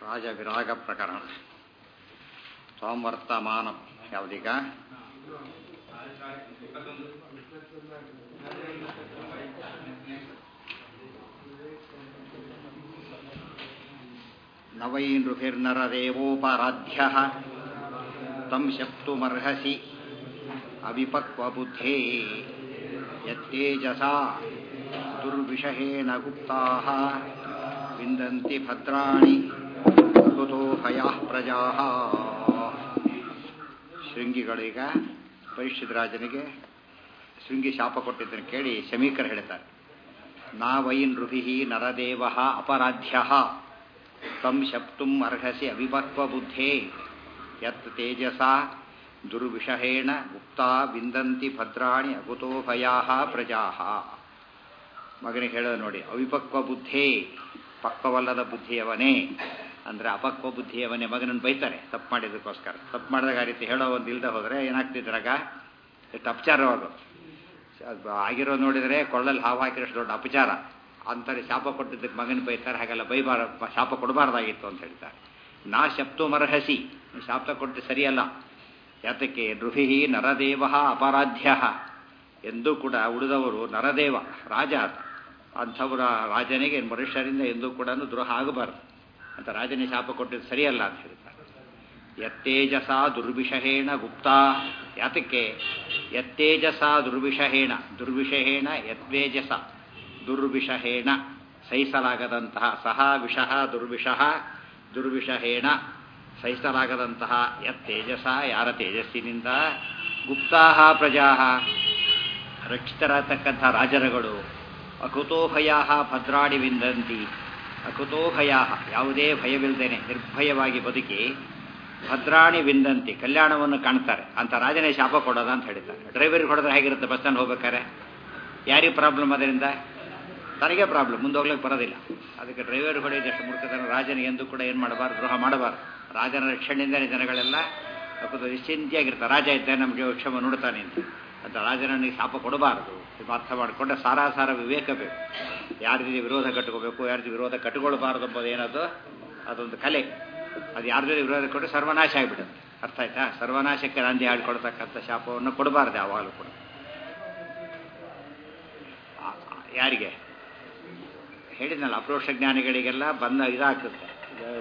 ರಾಜ ವಿರಾಗ ಪ್ರಕರಣ ಸಂವರ್ತಮಾನ ಯಾವುದೀಗ ನವೈನೃಭಿರ್ನರದೇವೋಪರಾಧ್ಯ ತಂ ಶಪ್ತುಮರ್ಹಸಿ ಅವಿಪಕ್ವಬುದ್ಧೇ ಯತ್ತೇಜಸಾ ದುರ್ವಿಷಹೇಣ ಗುಪ್ತಾಃ ವಿಂದಂತಿ ಭದ್ರಾಣಿ ಕುತೋ ಭಯಃ ಪ್ರಜಾಃ ಶೃಂಗಿಗಳೀಗ ಪರೀಕ್ಷಿತ ರಾಜನಿಗೆ ಶೃಂಗಿ ಶಾಪ ಕೊಟ್ಟಿದ್ದನ್ನು ಕೇಳಿ ಶಮೀಕರ್ ಹೇಳ್ತಾರೆ ನಾವೈನ್ ಋಭಿ ನರದೇವ ಅಪರಾಧ್ಯ ತಂ ಶಪ್ತುಂ ಅರ್ಹಸಿ ಅವಿಪಕ್ವ ಬುದ್ಧೇ ಯತ್ ತೇಜಸ ದುರ್ವಿಷಹೇಣ ಗುಪ್ತಾ ವಿಂದಂತಿ ಭದ್ರಾಣಿ ಅಕುತೋ ಭಯಾ ಪ್ರಜಾ ಮಗನಿಗೆ ಹೇಳೋದು ನೋಡಿ ಅವಿಪಕ್ವ ಬುದ್ಧೇ ಪಕ್ವವಲ್ಲದ ಬುದ್ಧಿಯವನೇ ಅಂದರೆ ಅಪಕ್ವ ಬುದ್ಧಿಯವನೇ ಮಗನನ್ನು ಬೈತಾರೆ ತಪ್ಪು ಮಾಡಿದ್ದಕ್ಕೋಸ್ಕರ ತಪ್ಪು ಮಾಡಿದಾಗ ಆ ರೀತಿ ಹೇಳೋ ಒಂದು ಇಲ್ದೆ ಹೋದರೆ ಏನಾಗ್ತಿದ್ರಾಗ ಎಷ್ಟು ಅಪಚಾರವಾಗ ಆಗಿರೋ ನೋಡಿದರೆ ಕೊಳ್ಳಲ್ಲಿ ಹಾವು ಹಾಕಿರೋಷ್ಟು ದೊಡ್ಡ ಅಪಚಾರ ಅಂತಾರೆ ಶಾಪ ಕೊಟ್ಟಿದ್ದಕ್ಕೆ ಮಗನ ಬೈತಾರೆ ಹಾಗೆಲ್ಲ ಬೈಬಾರ ಶಾಪ ಕೊಡಬಾರ್ದಾಗಿತ್ತು ಅಂತ ಹೇಳ್ತಾರೆ ನಾ ಶಪ್ತು ಮರ್ಹಸಿ ಶಾಪ ಕೊಟ್ಟು ಸರಿಯಲ್ಲ ಯಾತಕ್ಕೆ ನೃಭಿ ನರದೇವ ಅಪರಾಧ್ಯ ಎಂದೂ ಕೂಡ ಉಳಿದವರು ನರದೇವ ರಾಜ ಅಂಥವರ ರಾಜನಿಗೆ ಮನುಷ್ಯರಿಂದ ಎಂದೂ ಕೂಡ ದ್ರೋಹ ಆಗಬಾರ್ದು ಅಂತ ರಾಜನೇ ಶಾಪ ಕೊಟ್ಟಿದ್ದು ಸರಿಯಲ್ಲ ಅಂತ ಹೇಳ್ತಾರೆ ಯತ್ತೇಜಸ ದುರ್ವಿಷಹೇಣ ಗುಪ್ತಾ ಯಾತಕ್ಕೆ ಯತ್ತೇಜಸ ದುರ್ವಿಷಹೇಣ ದುರ್ವಿಷಹೇಣ ಯತ್ವೇಜಸ ದುರ್ವಿಷಹೇಣ ಸಹಿಸಲಾಗದಂತಹ ಸಹ ವಿಷಃ ದುರ್ವಿಷಃ ದುರ್ವಿಷಹೇಣ ಸಹಿಸಲಾಗದಂತಹ ಯತ್ತೇಜಸ ಯಾರ ತೇಜಸ್ಸಿನಿಂದ ಗುಪ್ತಾ ಪ್ರಜಾ ರಕ್ಷಿತರಾಗತಕ್ಕಂಥ ರಾಜರುಗಳು ಅಕುತೋಭಯ ಭದ್ರಾಡಿ ವಿಂದಂತಿ ಅಕುತೋಭಯ ಯಾವುದೇ ಭಯವಿಲ್ಲದೇನೆ ನಿರ್ಭಯವಾಗಿ ಬದುಕಿ ಭದ್ರಾಣಿ ವಿಂದಂತಿ ಕಲ್ಯಾಣವನ್ನು ಕಾಣ್ತಾರೆ ಅಂತ ರಾಜನೇ ಶಾಪ ಕೊಡೋದ ಅಂತ ಹೇಳಿದ್ದಾರೆ ಡ್ರೈವರ್ಗೆ ಹೊಡೆದ್ರೆ ಹೇಗಿರುತ್ತೆ ಬಸ್ ಸ್ಟ್ಯಾಂಡ್ ಹೋಗ್ಬೇಕಾರೆ ಯಾರಿಗೆ ಪ್ರಾಬ್ಲಮ್ ಅದರಿಂದ ತನಗೆ ಪ್ರಾಬ್ಲಮ್ ಮುಂದೆ ಹೋಗ್ಲಿಕ್ಕೆ ಬರೋದಿಲ್ಲ ಅದಕ್ಕೆ ಡ್ರೈವರ್ ಹೊಡೆಯೋದಷ್ಟು ಮುಡುಕತನ ರಾಜನಿಗೆ ಎಂದೂ ಕೂಡ ಏನು ಮಾಡಬಾರ್ದು ದ್ರೋಹ ಮಾಡಬಾರ್ದು ರಾಜನ ರಕ್ಷಣೆಯಿಂದಲೇ ಜನಗಳೆಲ್ಲ ನಿಶ್ಚಿಂತೆಯಾಗಿರ್ತಾರೆ ರಾಜ ಇದ್ದರೆ ನಮಗೆ ಕ್ಷಮ ನೋಡ್ತಾನೆ ಅಂತ ಅಂತ ರಾಜನಿಗೆ ಶಾಪ ಕೊಡಬಾರದು ಅರ್ಥ ಮಾಡಿಕೊಂಡ್ರೆ ಸಾರಾಸಾರ ವಿವೇಕ ಬೇಕು ಯಾರ ಜೊತೆ ವಿರೋಧ ಕಟ್ಕೋಬೇಕು ಯಾರ ಜೊತೆ ವಿರೋಧ ಕಟ್ಕೊಳ್ಬಾರ್ದು ಎಂಬುದು ಏನದು ಅದೊಂದು ಕಲೆ ಅದು ಯಾರ ಜೊತೆ ವಿರೋಧ ಕೊಟ್ಟರೆ ಸರ್ವನಾಶ ಆಗಿಬಿಡುತ್ತೆ ಅರ್ಥ ಆಯ್ತಾ ಸರ್ವನಾಶಕ್ಕೆ ನಾಂದಿ ಹಾಡ್ಕೊಳ್ತಕ್ಕಂಥ ಶಾಪವನ್ನು ಕೊಡಬಾರ್ದು ಯಾವಾಗಲೂ ಕೂಡ ಯಾರಿಗೆ ಹೇಳಿದ್ನಲ್ಲ ಅಪ್ರೋಕ್ಷ ಜ್ಞಾನಿಗಳಿಗೆಲ್ಲ ಬಂದ ಇದಾಗ್ತದೆ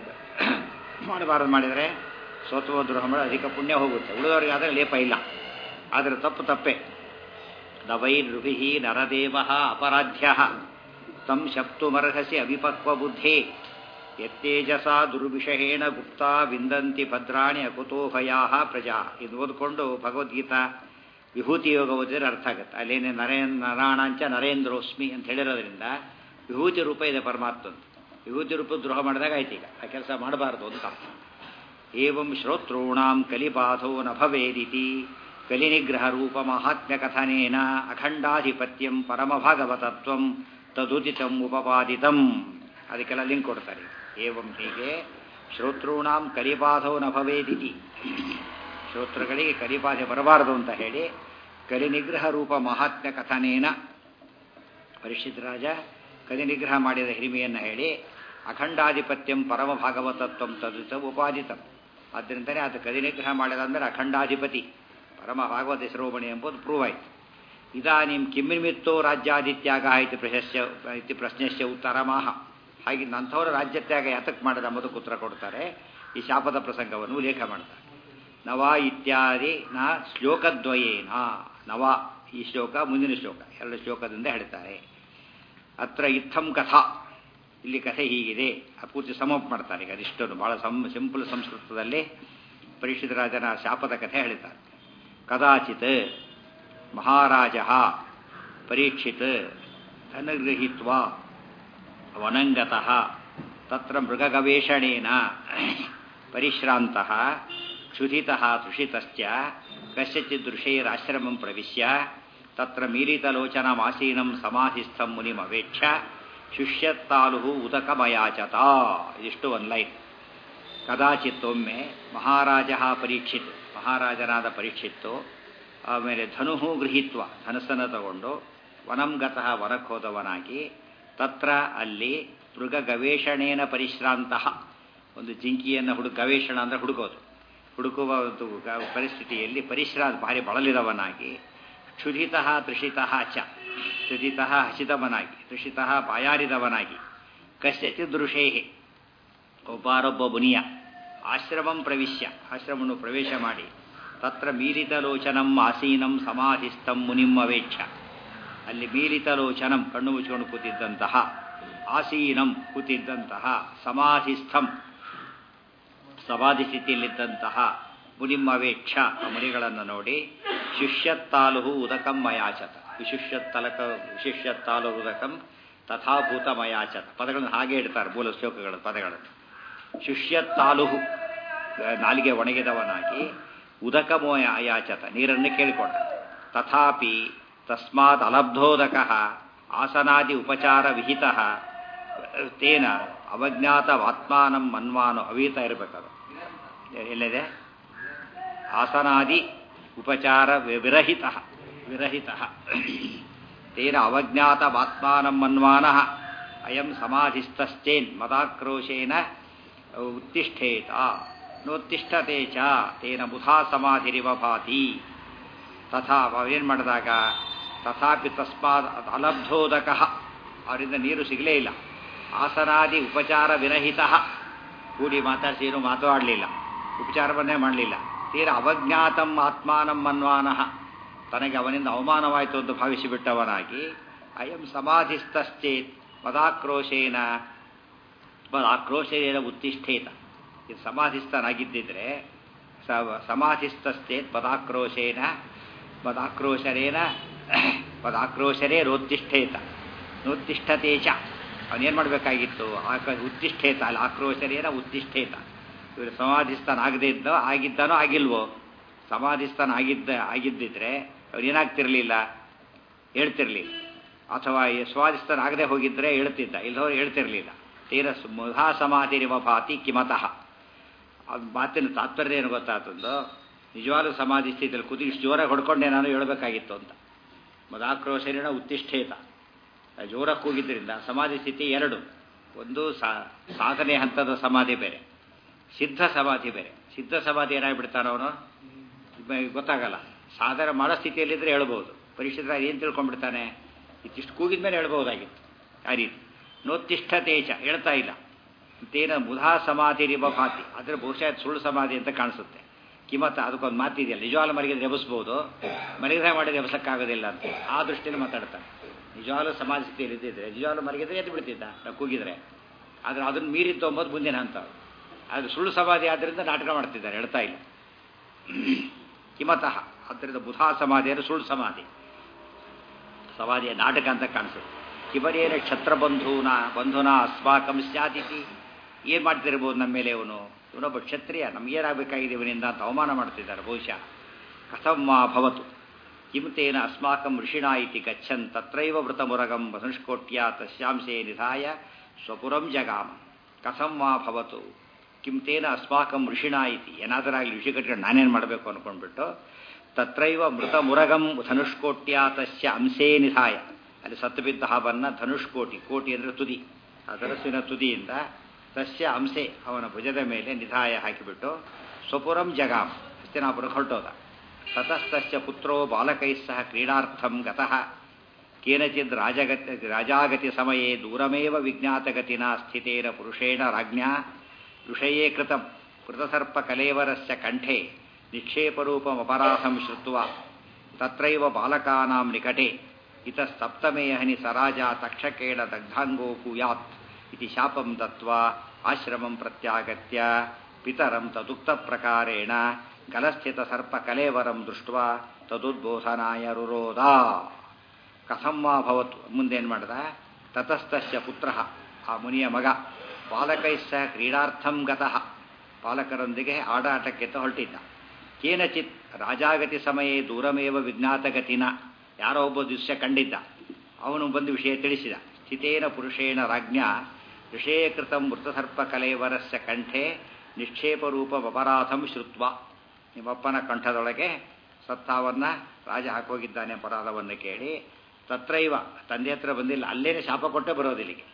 ಮಾಡಬಾರದು ಮಾಡಿದರೆ ಸ್ವತ್ವ ದ್ರೋಹ ಮಾಡಿ ಅಧಿಕ ಪುಣ್ಯ ಹೋಗುತ್ತೆ ಉಳಿದವರಿಗೆ ಆದರೆ ಲೇಪ ಇಲ್ಲ ಆದರೆ ತಪ್ಪು ತಪ್ಪೆ ನವೈ ನೃಭಿ ನರದೇವ ಅಪರಾಧ್ಯ ತಂ ಶಪ್ತುಮರ್ಹಸಿ ಅವಿಪಕ್ವ ಬುದ್ಧೇ ಯತ್ತೇಜಸ ದುರ್ವಿಷಹೇಣ ಗುಪ್ತಾ ವಿಂದಂತಿ ಭದ್ರಾಣಿ ಅಕುತೋ ಭಯಾ ಪ್ರಜಾ ಇದು ಓದ್ಕೊಂಡು ಭಗವದ್ಗೀತಾ ವಿಭೂತಿ ಯೋಗ ಓದಿದ್ರೆ ಅರ್ಥ ಆಗುತ್ತೆ ಅಲ್ಲೇನೆ ನರೇನ್ ನರಾಣಾಂಚ ನರೇಂದ್ರೋಸ್ಮಿ ಅಂತ ಹೇಳಿರೋದ್ರಿಂದ ವಿಭೂತಿ ರೂಪ ಇದೆ ಪರಮಾತ್ಮಂದು ವಿಭೂತಿ ರೂಪ ದ್ರೋಹ ಮಾಡಿದಾಗ ಆಯ್ತು ಈಗ ಆ ಕೆಲಸ ಮಾಡಬಾರ್ದು ಅಂತ ಅರ್ಥ ಏವಂ ಶ್ರೋತॄಣಾಂ ಕಲಿಬಾಧೋ ನ ಭವೇದಿತಿ ಕಲಿನಿಗ್ರಹ ರೂಪ ಮಹಾತ್ಮ್ಯ ಕಥನೇನ ಅಖಂಡಾಧಿಪತ್ಯಂ ಪರಮಭಾಗವತತ್ವಂ ತದುದಿತಂ ಉಪಪಾದಿತಂ ಅದಕ್ಕೆಲ್ಲ ಲಿಂಕ್ ಕೊಡ್ತಾರೆ ಏವಂ ಹೀಗೆ ಶ್ರೋತೃಣಾಂ ಕಲಿಬಾಧೋ ನ ಭವೇದಿತಿ ಶ್ರೋತೃಗಳಿಗೆ ಕಲಿಬಾಧೆ ಬರಬಾರದು ಅಂತ ಹೇಳಿ ಕಲಿನಿಗ್ರಹ ರೂಪ ಮಹಾತ್ಮ್ಯ ಕಥನೇನ ಪರಿಷತ್ ರಾಜ ಕಲಿನಿಗ್ರಹ ಮಾಡಿದ ಹಿರಿಮೆಯನ್ನು ಹೇಳಿ ಅಖಂಡಾಧಿಪತ್ಯಂ ಪರಮ ಭಾಗವತತ್ವಂ ತದುತ ಉಪಾದಿತಂ ಆದ್ದರಿಂದಲೇ ಅದು ಕಲಿನಿಗ್ರಹ ಮಾಡಿದ ಅಂದರೆ ಅಖಂಡಾಧಿಪತಿ ಪರಮ ಭಾಗವತ ಶಿರೋಮಣಿ ಎಂಬುದು ಪ್ರೂವ್ ಆಯಿತು ಇದಾನಿಂ ಕಿಮ್ಮಿಮಿತ್ತೋ ರಾಜ್ಯಾದಿತ್ಯಾಗ ಇತಿ ಪ್ರಶಸ್ಯ ಇತಿ ಪ್ರಶ್ನೆಸ್ಯ ಉತ್ತರಮಾಹ ಹಾಗೆ ಅಂಥವರ ರಾಜ್ಯತ್ಯಾಗ ಯಾತಕ್ಕೆ ಮಾಡಿದ ಎಂಬುದಕ್ಕೆ ಉತ್ತರ ಕೊಡ್ತಾರೆ ಈ ಶಾಪದ ಪ್ರಸಂಗವನ್ನು ಉಲ್ಲೇಖ ಮಾಡ್ತಾರೆ ನವ ಇತ್ಯಾದಿ ನ ಶ್ಲೋಕದ್ವಯೇನ ನವ ಈ ಶ್ಲೋಕ ಮುಂದಿನ ಶ್ಲೋಕ ಎರಡು ಶ್ಲೋಕದಿಂದ ಹೇಳ್ತಾರೆ ಅತ್ರ ಇತ್ತಂ ಕಥಾ ಇಲ್ಲಿ ಕಥೆ ಹೀಗಿದೆ ಆ ಪೂರ್ತಿ ಸಮಪ್ ಮಾಡ್ತಾರೆ ಈಗ ಅದಿಷ್ಟನ್ನು ಬಹಳ ಸಂ ಸಿಂಪಲ್ ಸಂಸ್ಕೃತದಲ್ಲಿ ಪರೀಕ್ಷಿತ ರಾಜನ ಶಾಪದ ಕಥೆ ಹೇಳಿದ್ದಾರೆ ಕದಾಚಿತ್ ಮಹಾರಾಜ ಪರೀಕ್ಷಿತ್ ಧನಗೃಹೀತ್ವ ವನಂಗತಃ ತತ್ರ ಮೃಗಗವೇಷಣೇನ ಪರಿಶ್ರಾಂತಃ ಕ್ಷುಧಿತಃ ತುಷಿತಶ್ಚ ಕಸ್ಯಚಿತ್ ದೃಶೈರಾಶ್ರಮಂ ಪ್ರವಿಶ್ಯ ತತ್ರ ಮೀರಿತಲೋಚನಮಾಸೀನಂ ಸಮಾಧಿಸ್ಥಂ ಮುನಿಮವೇಕ್ಷ ಶುಷ್ಯತ್ತಾಲು ಉದಕಮಯಾಚತ ಇದಿಷ್ಟು ಒಂದು ಲೈನ್ ಕದಾಚಿತ್ತೊಮ್ಮೆ ಮಹಾರಾಜ ಪರೀಕ್ಷಿತ್ ಮಹಾರಾಜನಾದ ಪರೀಕ್ಷಿತ್ತು ಆಮೇಲೆ ಧನುಹು ಗೃಹೀತ್ವ ಧನಸ್ಸನ್ನು ತಗೊಂಡು ವನಂ ಗತಃ ವನಕ್ಕೆ ಹೋದವನಾಗಿ ತತ್ರ ಅಲ್ಲಿ ಮೃಗ ಗವೇಷಣೇನ ಪರಿಶ್ರಾಂತ ಒಂದು ಜಿಂಕಿಯನ್ನು ಹುಡುಕ ಗವೇಷಣ ಅಂದರೆ ಹುಡುಕೋದು ಹುಡುಕುವ ಒಂದು ಗ- ಪರಿಸ್ಥಿತಿಯಲ್ಲಿ ಪರಿಶ್ರಾಂತ ಭಾರಿ ಬಳಲಿದವನಾಗಿ ಕ್ಷುಧಿತಃ ತೃಷಿತಃ ಚ ಕ್ಷುಧಿತಃ ಹಸಿದವನಾಗಿ ತೃಷಿತಃ ಬಾಯಾರಿದವನಾಗಿ ಕಶ್ಯಚಿತ್ ದೃಷೇಹಿ ಒಬ್ಬಾರೊಬ್ಬ ಮುನಿಯ ಆಶ್ರಮಂ ಪ್ರವಿಶ್ಯ ಆಶ್ರಮವನ್ನು ಪ್ರವೇಶ ಮಾಡಿ ತತ್ರ ಮೀಲಿತಲೋಚನಂ ಆಸೀನಂ ಸಮಾಧಿಸ್ಥಂ ಮುನಿಂ ಅವೇಚ್ಛ ಅಲ್ಲಿ ಮೀಲಿತಲೋಚನಂ ಕಣ್ಣು ಮುಚ್ಚಿಕೊಂಡು ಕೂತಿದ್ದಂತಹ ಆಸೀನಂ ಕೂತಿದ್ದಂತಹ ಸಮಾಧಿಸ್ಥಂ ಸಮಾಧಿ ಸ್ಥಿತಿಯಲ್ಲಿದ್ದಂತಹ ಮುನಿಮ್ಮವೇಕ್ಷ ಆ ಮುನಿಗಳನ್ನು ನೋಡಿ ಶಿಷ್ಯತ್ತಾಲುಹು ಉದಕಂ ಮಯಾಚತ ವಿಶಿಷ್ಯತ್ತಲಕ ವಿಶಿಷ್ಯತ್ತಾಲು ಉದಕಂ ತಥಾಭೂತ ಮಯಾಚತ ಪದಗಳನ್ನು ಹಾಗೆ ಇಡ್ತಾರೆ ಮೂಲ ಶ್ಲೋಕಗಳ ಪದಗಳನ್ನು ಶಿಷ್ಯತ್ತಾಲುಹು ನಾಲಿಗೆ ಒಣಗಿದವನಾಗಿ ಉದಕಮೋಯ ಅಯಾಚತ ನೀರನ್ನು ಕೇಳಿಕೊಂಡ ತಥಾಪಿ ತಸ್ಮಾತ್ ಅಲಬ್ಧೋದಕ ಆಸನಾದಿ ಉಪಚಾರ ವಿಹಿತ ತೇನ ಅವಜ್ಞಾತವಾತ್ಮಾನಂ ಮನ್ವಾನೋ ಅವೀತ ಇರಬೇಕದು ಎಲ್ಲಿದೆ ಆಸನಾದಿ ಉಪಚಾರ ವಿ- ವಿರಹಿತ ವಿರಹಿತ ತೇನ ಅವಜ್ಞಾತವಾತ್ಮಾನಂ ಮನ್ವಾನಃ ಅಯಂ ಸಮಾಧಿಸ್ಥಶ್ಚೇನ್ ಮದಾಕ್ರೋಶೇನ ಉತ್ತಿಷ್ಠೇತ ನೋತ್ತಿಷ್ಠತೆ ಚ ತೇನ ಬುಧಾ ಸಮಾಧಿರಿವ ಭಾತಿ ತಥಾ ಅವೇನು ಮಾಡಿದಾಗ ತಥಾಪಿ ತಸ್ಮಾತ್ ಅಲಬ್ಧೋದಕ ಅವರಿಂದ ನೀರು ಸಿಗಲೇ ಇಲ್ಲ ಆಸನಾದಿ ಉಪಚಾರ ವಿರಹಿತ ಕೂಡಿ ಮಾತಾಡಿಸಿ ಏನು ಮಾತಾಡಲಿಲ್ಲ ಉಪಚಾರವನ್ನೇ ಮಾಡಲಿಲ್ಲ ತೀರ ಅವಜ್ಞಾತಂ ಆತ್ಮಾನಂ ಮನ್ವಾನಃ ತನಗೆ ಅವನಿಂದ ಅವಮಾನವಾಯಿತು ಎಂದು ಭಾವಿಸಿಬಿಟ್ಟವನಾಗಿ ಅಯಂ ಸಮಾಧಿಸ್ಥಶ್ಚೇತ್ ಮದಾಕ್ರೋಶೇನ ಮದಾಕ್ರೋಶೇನ ಉತ್ತಿಷ್ಠೇತ ಇದು ಸಮಾಧಿಸ್ಥನಾಗಿದ್ದಿದ್ರೆ ಸ- ಸಮಾಧಿಸ್ಥಶ್ಚೇತ್ ಮದಾಕ್ರೋಶೇನ ಮದಾಕ್ರೋಶರೇನ ಮದಾಕ್ರೋಶರೇ ರೋತ್ತಿಷ್ಠೇತ ನೋತ್ತಿಷ್ಠತೆ ಚ ಅವನೇನು ಮಾಡಬೇಕಾಗಿತ್ತು ಆಕ ಉತ್ತಿಷ್ಠೇತ ಅಲ್ಲ ಆಕ್ರೋಶರೇನ ಉತ್ತಿಷ್ಠೇತ ಇವರು ಸಮಾಧಿಸ್ಥಾನ ಆಗದೇ ಇದ್ದೋ ಆಗಿದ್ದಾನೋ ಆಗಿಲ್ವೋ ಸಮಾಧಿಸ್ಥಾನ ಆಗಿದ್ದ ಆಗಿದ್ದಿದ್ರೆ ಅವನೇನಾಗ್ತಿರ್ಲಿಲ್ಲ ಹೇಳ್ತಿರ್ಲಿಲ್ಲ ಅಥವಾ ಈ ಸ್ವಾಧಿಸ್ಥಾನ ಆಗದೆ ಹೋಗಿದ್ರೆ ಹೇಳ್ತಿದ್ದ ಇಲ್ಲದವ್ರು ಹೇಳ್ತಿರ್ಲಿಲ್ಲ ತೀರ ಮುಧಾ ಸಮಾಧಿರಿವ ಭಾತಿ ಕಿಮತಃ ಅದು ಮಾತಿನ ತಾತ್ಪರ್ಯ ಏನು ಗೊತ್ತಾತಂದು ನಿಜವಾದ ಸಮಾಧಿ ಸ್ಥಿತಿಯಲ್ಲಿ ಕುದಿ ಇಷ್ಟು ಜೋರಾಗಿ ಹೊಡ್ಕೊಂಡೆ ನಾನು ಹೇಳ್ಬೇಕಾಗಿತ್ತು ಅಂತ ಮದಾಕ್ರೋಶರಿಣ ಉತ್ತಿಷ್ಠೇತ ಜೋರಾಗಿ ಕೂಗಿದ್ರಿಂದ ಸಮಾಧಿ ಸ್ಥಿತಿ ಎರಡು ಒಂದು ಸಾ- ಸಾಧನೆ ಹಂತದ ಸಮಾಧಿ ಬೇರೆ ಸಿದ್ಧ ಸಮಾಧಿ ಬೇರೆ ಸಿದ್ಧ ಸಮಾಧಿ ಏನಾಗ್ಬಿಡ್ತಾನ ಅವನು ಗೊತ್ತಾಗಲ್ಲ ಸಾಧನೆ ಮಾಡೋ ಸ್ಥಿತಿಯಲ್ಲಿದ್ದರೆ ಹೇಳ್ಬೋದು ಪರಿಶುದ್ಧ ಏನು ತಿಳ್ಕೊಂಡ್ಬಿಡ್ತಾನೆ ಇಷ್ಟಿಷ್ಟು ಕೂಗಿದ ಮೇಲೆ ಹೇಳ್ಬೋದಾಗಿತ್ತು ಆ ರೀತಿ ನೋತ್ತಿಷ್ಠತೇಚ ಹೇಳ್ತಾ ಇಲ್ಲ ತೇನ ಬುಧಾ ಸಮಾಧಿ ರಿಬ ಭಾತಿ ಆದರೆ ಬಹುಶಃ ಅದು ಸುಳ್ಳು ಸಮಾಧಿ ಅಂತ ಕಾಣಿಸುತ್ತೆ ಕಿಮತ್ತ ಅದಕ್ಕೊಂದು ಮಾತಿದೆಯಲ್ಲ ನಿಜವಾಗ್ಲೂ ಮಲಗಿದ್ರೆ ಎಬ್ಬಿಸ್ಬೋದು ಮಲಗಿದ್ರೆ ಮಾಡಿದ್ರೆ ಎಬ್ಸಕ್ಕಾಗೋದಿಲ್ಲ ಅಂತ ಆ ದೃಷ್ಟಿಯಲ್ಲಿ ಮಾತಾಡ್ತಾನೆ ನಿಜವಾಗ್ಲೂ ಸಮಾಜ ಸ್ಥಿತಿಯಲ್ಲಿ ಇದ್ದಿದ್ರೆ ನಿಜವಾಗ್ಲೂ ಮಲಗಿದ್ರೆ ಎದ್ದು ಬಿಡ್ತಿದ್ದ ನಾವು ಕೂಗಿದ್ರೆ ಆದರೆ ಅದನ್ನು ಮೀರಿತ್ತು ಅಂಬೋದು ಮುಂದಿನ ಹಂತ ಅದು ಸುಳ್ಳು ಸಮಾಧಿ ಆದ್ದರಿಂದ ನಾಟಕ ಮಾಡ್ತಿದ್ದಾರೆ ಹೇಳ್ತಾ ಇಲ್ಲ ಕಿಮತಃ ಆದ್ದರಿಂದ ಬುಧಾ ಸಮಾಧಿ ಅಂದರೆ ಸುಳ್ಳು ಸಮಾಧಿ ಸಮಾಧಿಯ ನಾಟಕ ಅಂತ ಕಾಣಿಸುತ್ತೆ ಕಿಬರೇನ ಕ್ಷತ್ರ ಬಂಧುನ ಬಂಧುನ ಅಸ್ಮಾಕಂ ಸ್ಯಾತಿಥಿ ಏನು ಮಾಡ್ತಿರ್ಬೋದು ನಮ್ಮ ಮೇಲೆ ಇವನು ಇವನೊಬ್ಬ ಕ್ಷತ್ರಿಯ ನಮಗೇನಾಗಬೇಕಾಗಿದೆ ಇವನಿಂದ ಅಂತ ಅವಮಾನ ಮಾಡ್ತಿದ್ದಾರೆ ಬಹುಶಃ ಕಥಂ ಮಾ ಭವತು ಕಿಂ ತೇನ ಅಸ್ಮಾಕಂ ಋಷಿಣಾ ಇತಿ ಗಚ್ಚನ್ ತತ್ರೈವ ಮೃತಮುರಗಂ ಧನುಷ್ಕೋಟ್ಯ ತಸ್ಯಾಂಶೇ ನಿಧಾಯ ಸ್ವಪುರಂ ಜಗಾಮ ಕಥಂ ಮಾ ಭವತು ಕಿಂ ತೇನ ಅಸ್ಮಾಕಂ ಋಷಿಣಾ ಇತಿ ಏನಾದರಾಗಲಿ ಋಷಿ ಕಟ್ಕೊಂಡು ನಾನೇನು ಮಾಡಬೇಕು ಅಂದ್ಕೊಂಡ್ಬಿಟ್ಟು ತತ್ರೈವ ಮೃತ ಮುರಗಂ ಧನುಷ್ಕೋಟ್ಯ ತಸ್ಯ ಅಂಶೇ ನಿಧಾಯ ಅಲ್ಲಿ ಸತ್ತು ಬಿದ್ದ ಹಾವನ್ನ ಧನುಷ್ಕೋಟಿ ಕೋಟಿ ಅಂದರೆ ತುದಿ ಆ ಧನಸ್ಸಿನ ತುದಿಯಿಂದ ತಸ್ಯ ಅಂಶೆ ಅವನ ಭುಜದ ಮೇಲೆ ನಿಧಾಯ ಹಾಕಿಬಿಟ್ಟು ಸ್ವಪುರಂ ಜಗಾಮ್ ಹಸ್ತಿನಾಪುರ ಹೊರಟೋದ ತತಸ್ತಸ್ಯ ಪುತ್ರೋ ಬಾಲಕೈ ಸಹ ಕ್ರೀಡಾರ್ಥಂ ಗತಃ ಕೇನಚಿದ್ ರಾಜಗತಿ ರಾಜಾಗತಿ ಸಮಯೇ ದೂರಮೇವ ವಿಜ್ಞಾತಗತಿನ ಸ್ಥಿತೇನ ಪುರುಷೇಣ ರಾಜ್ಞಾ ಋಷಯೇ ಕೃತಂ ಕೃತಸರ್ಪಕಲೇವರಸ್ಯ ಕಂಠೆ ನಿಕ್ಷೇಪರೂಪಮಪರಾಧಂ ಶ್ರುತ್ವ ತತ್ರೈವ ಬಾಲಕಾನಾಂ ನಿಕಟೆ ಇತಸ್ತಪ್ತಮೇಹನಿ ಸರಾಜ ತಕ್ಷಕೇಣ ದಗ್ಧಾಂಗೋ ಭೂಯಾತ್ ಇತಿ ಶಾಪಂ ದತ್ವಾ ಆಶ್ರಮಂ ಪ್ರತ್ಯಾಗತ್ಯ ಪಿತರಂ ತದುಕ್ತ ಪ್ರಕಾರೇಣ ಗಲಸ್ಥಿತ ಸರ್ಪ ಕಲೇವರಂ ದೃಷ್ಟ್ವಾ ತದುದ್ಬೋಧನಾಯ ರುರೋಧ ಕಥಂ ವಾ ಭವತು ಮುಂದೇನು ಮಾಡ್ದ ತತಸ್ತಸ್ಯ ಪುತ್ರ ಆ ಮುನಿಯ ಮಗ ಬಾಲಕೈ ಸಹ ಕ್ರೀಡಾರ್ಥಂ ಗತಃ ಬಾಲಕರೊಂದಿಗೆ ಆಡಾಟಕ್ಕೆ ಅಂತ ಹೊರಟಿದ್ದ ಕೇನಚಿತ್ ರಾಜಾಗತಿ ಸಮಯೇ ದೂರಮೇವ ವಿಜ್ಞಾತಗತಿನ ಯಾರೋ ಒಬ್ಬ ದೃಶ್ಯ ಕಂಡಿದ್ದ ಅವನು ಬಂದು ವಿಷಯ ತಿಳಿಸಿದ ಸ್ಥಿತೇನ ಪುರುಷೇಣ ರಾಜ್ಞಾ ಋಷೇಕೃತಂ ಮೃತಸರ್ಪ ಕಲೇವರಸ್ಯ ಕಂಠೆ ನಿಕ್ಷೇಪರೂಪ ಅಪರಾಧಂ ಶ್ರುತ್ವ ನಿಮ್ಮಪ್ಪನ ಕಂಠದೊಳಗೆ ಸತ್ತಾವನ್ನ ರಾಜ ಹಾಕೋಗಿದ್ದಾನೆ ಅಪರಾಧವನ್ನು ಕೇಳಿ ತತ್ರೈವ ತಂದೆ ಹತ್ರ ಬಂದಿಲ್ಲ ಅಲ್ಲೇನೆ ಶಾಪ ಕೊಟ್ಟೆ ಬರೋದಿಲ್ಲಿಗೆ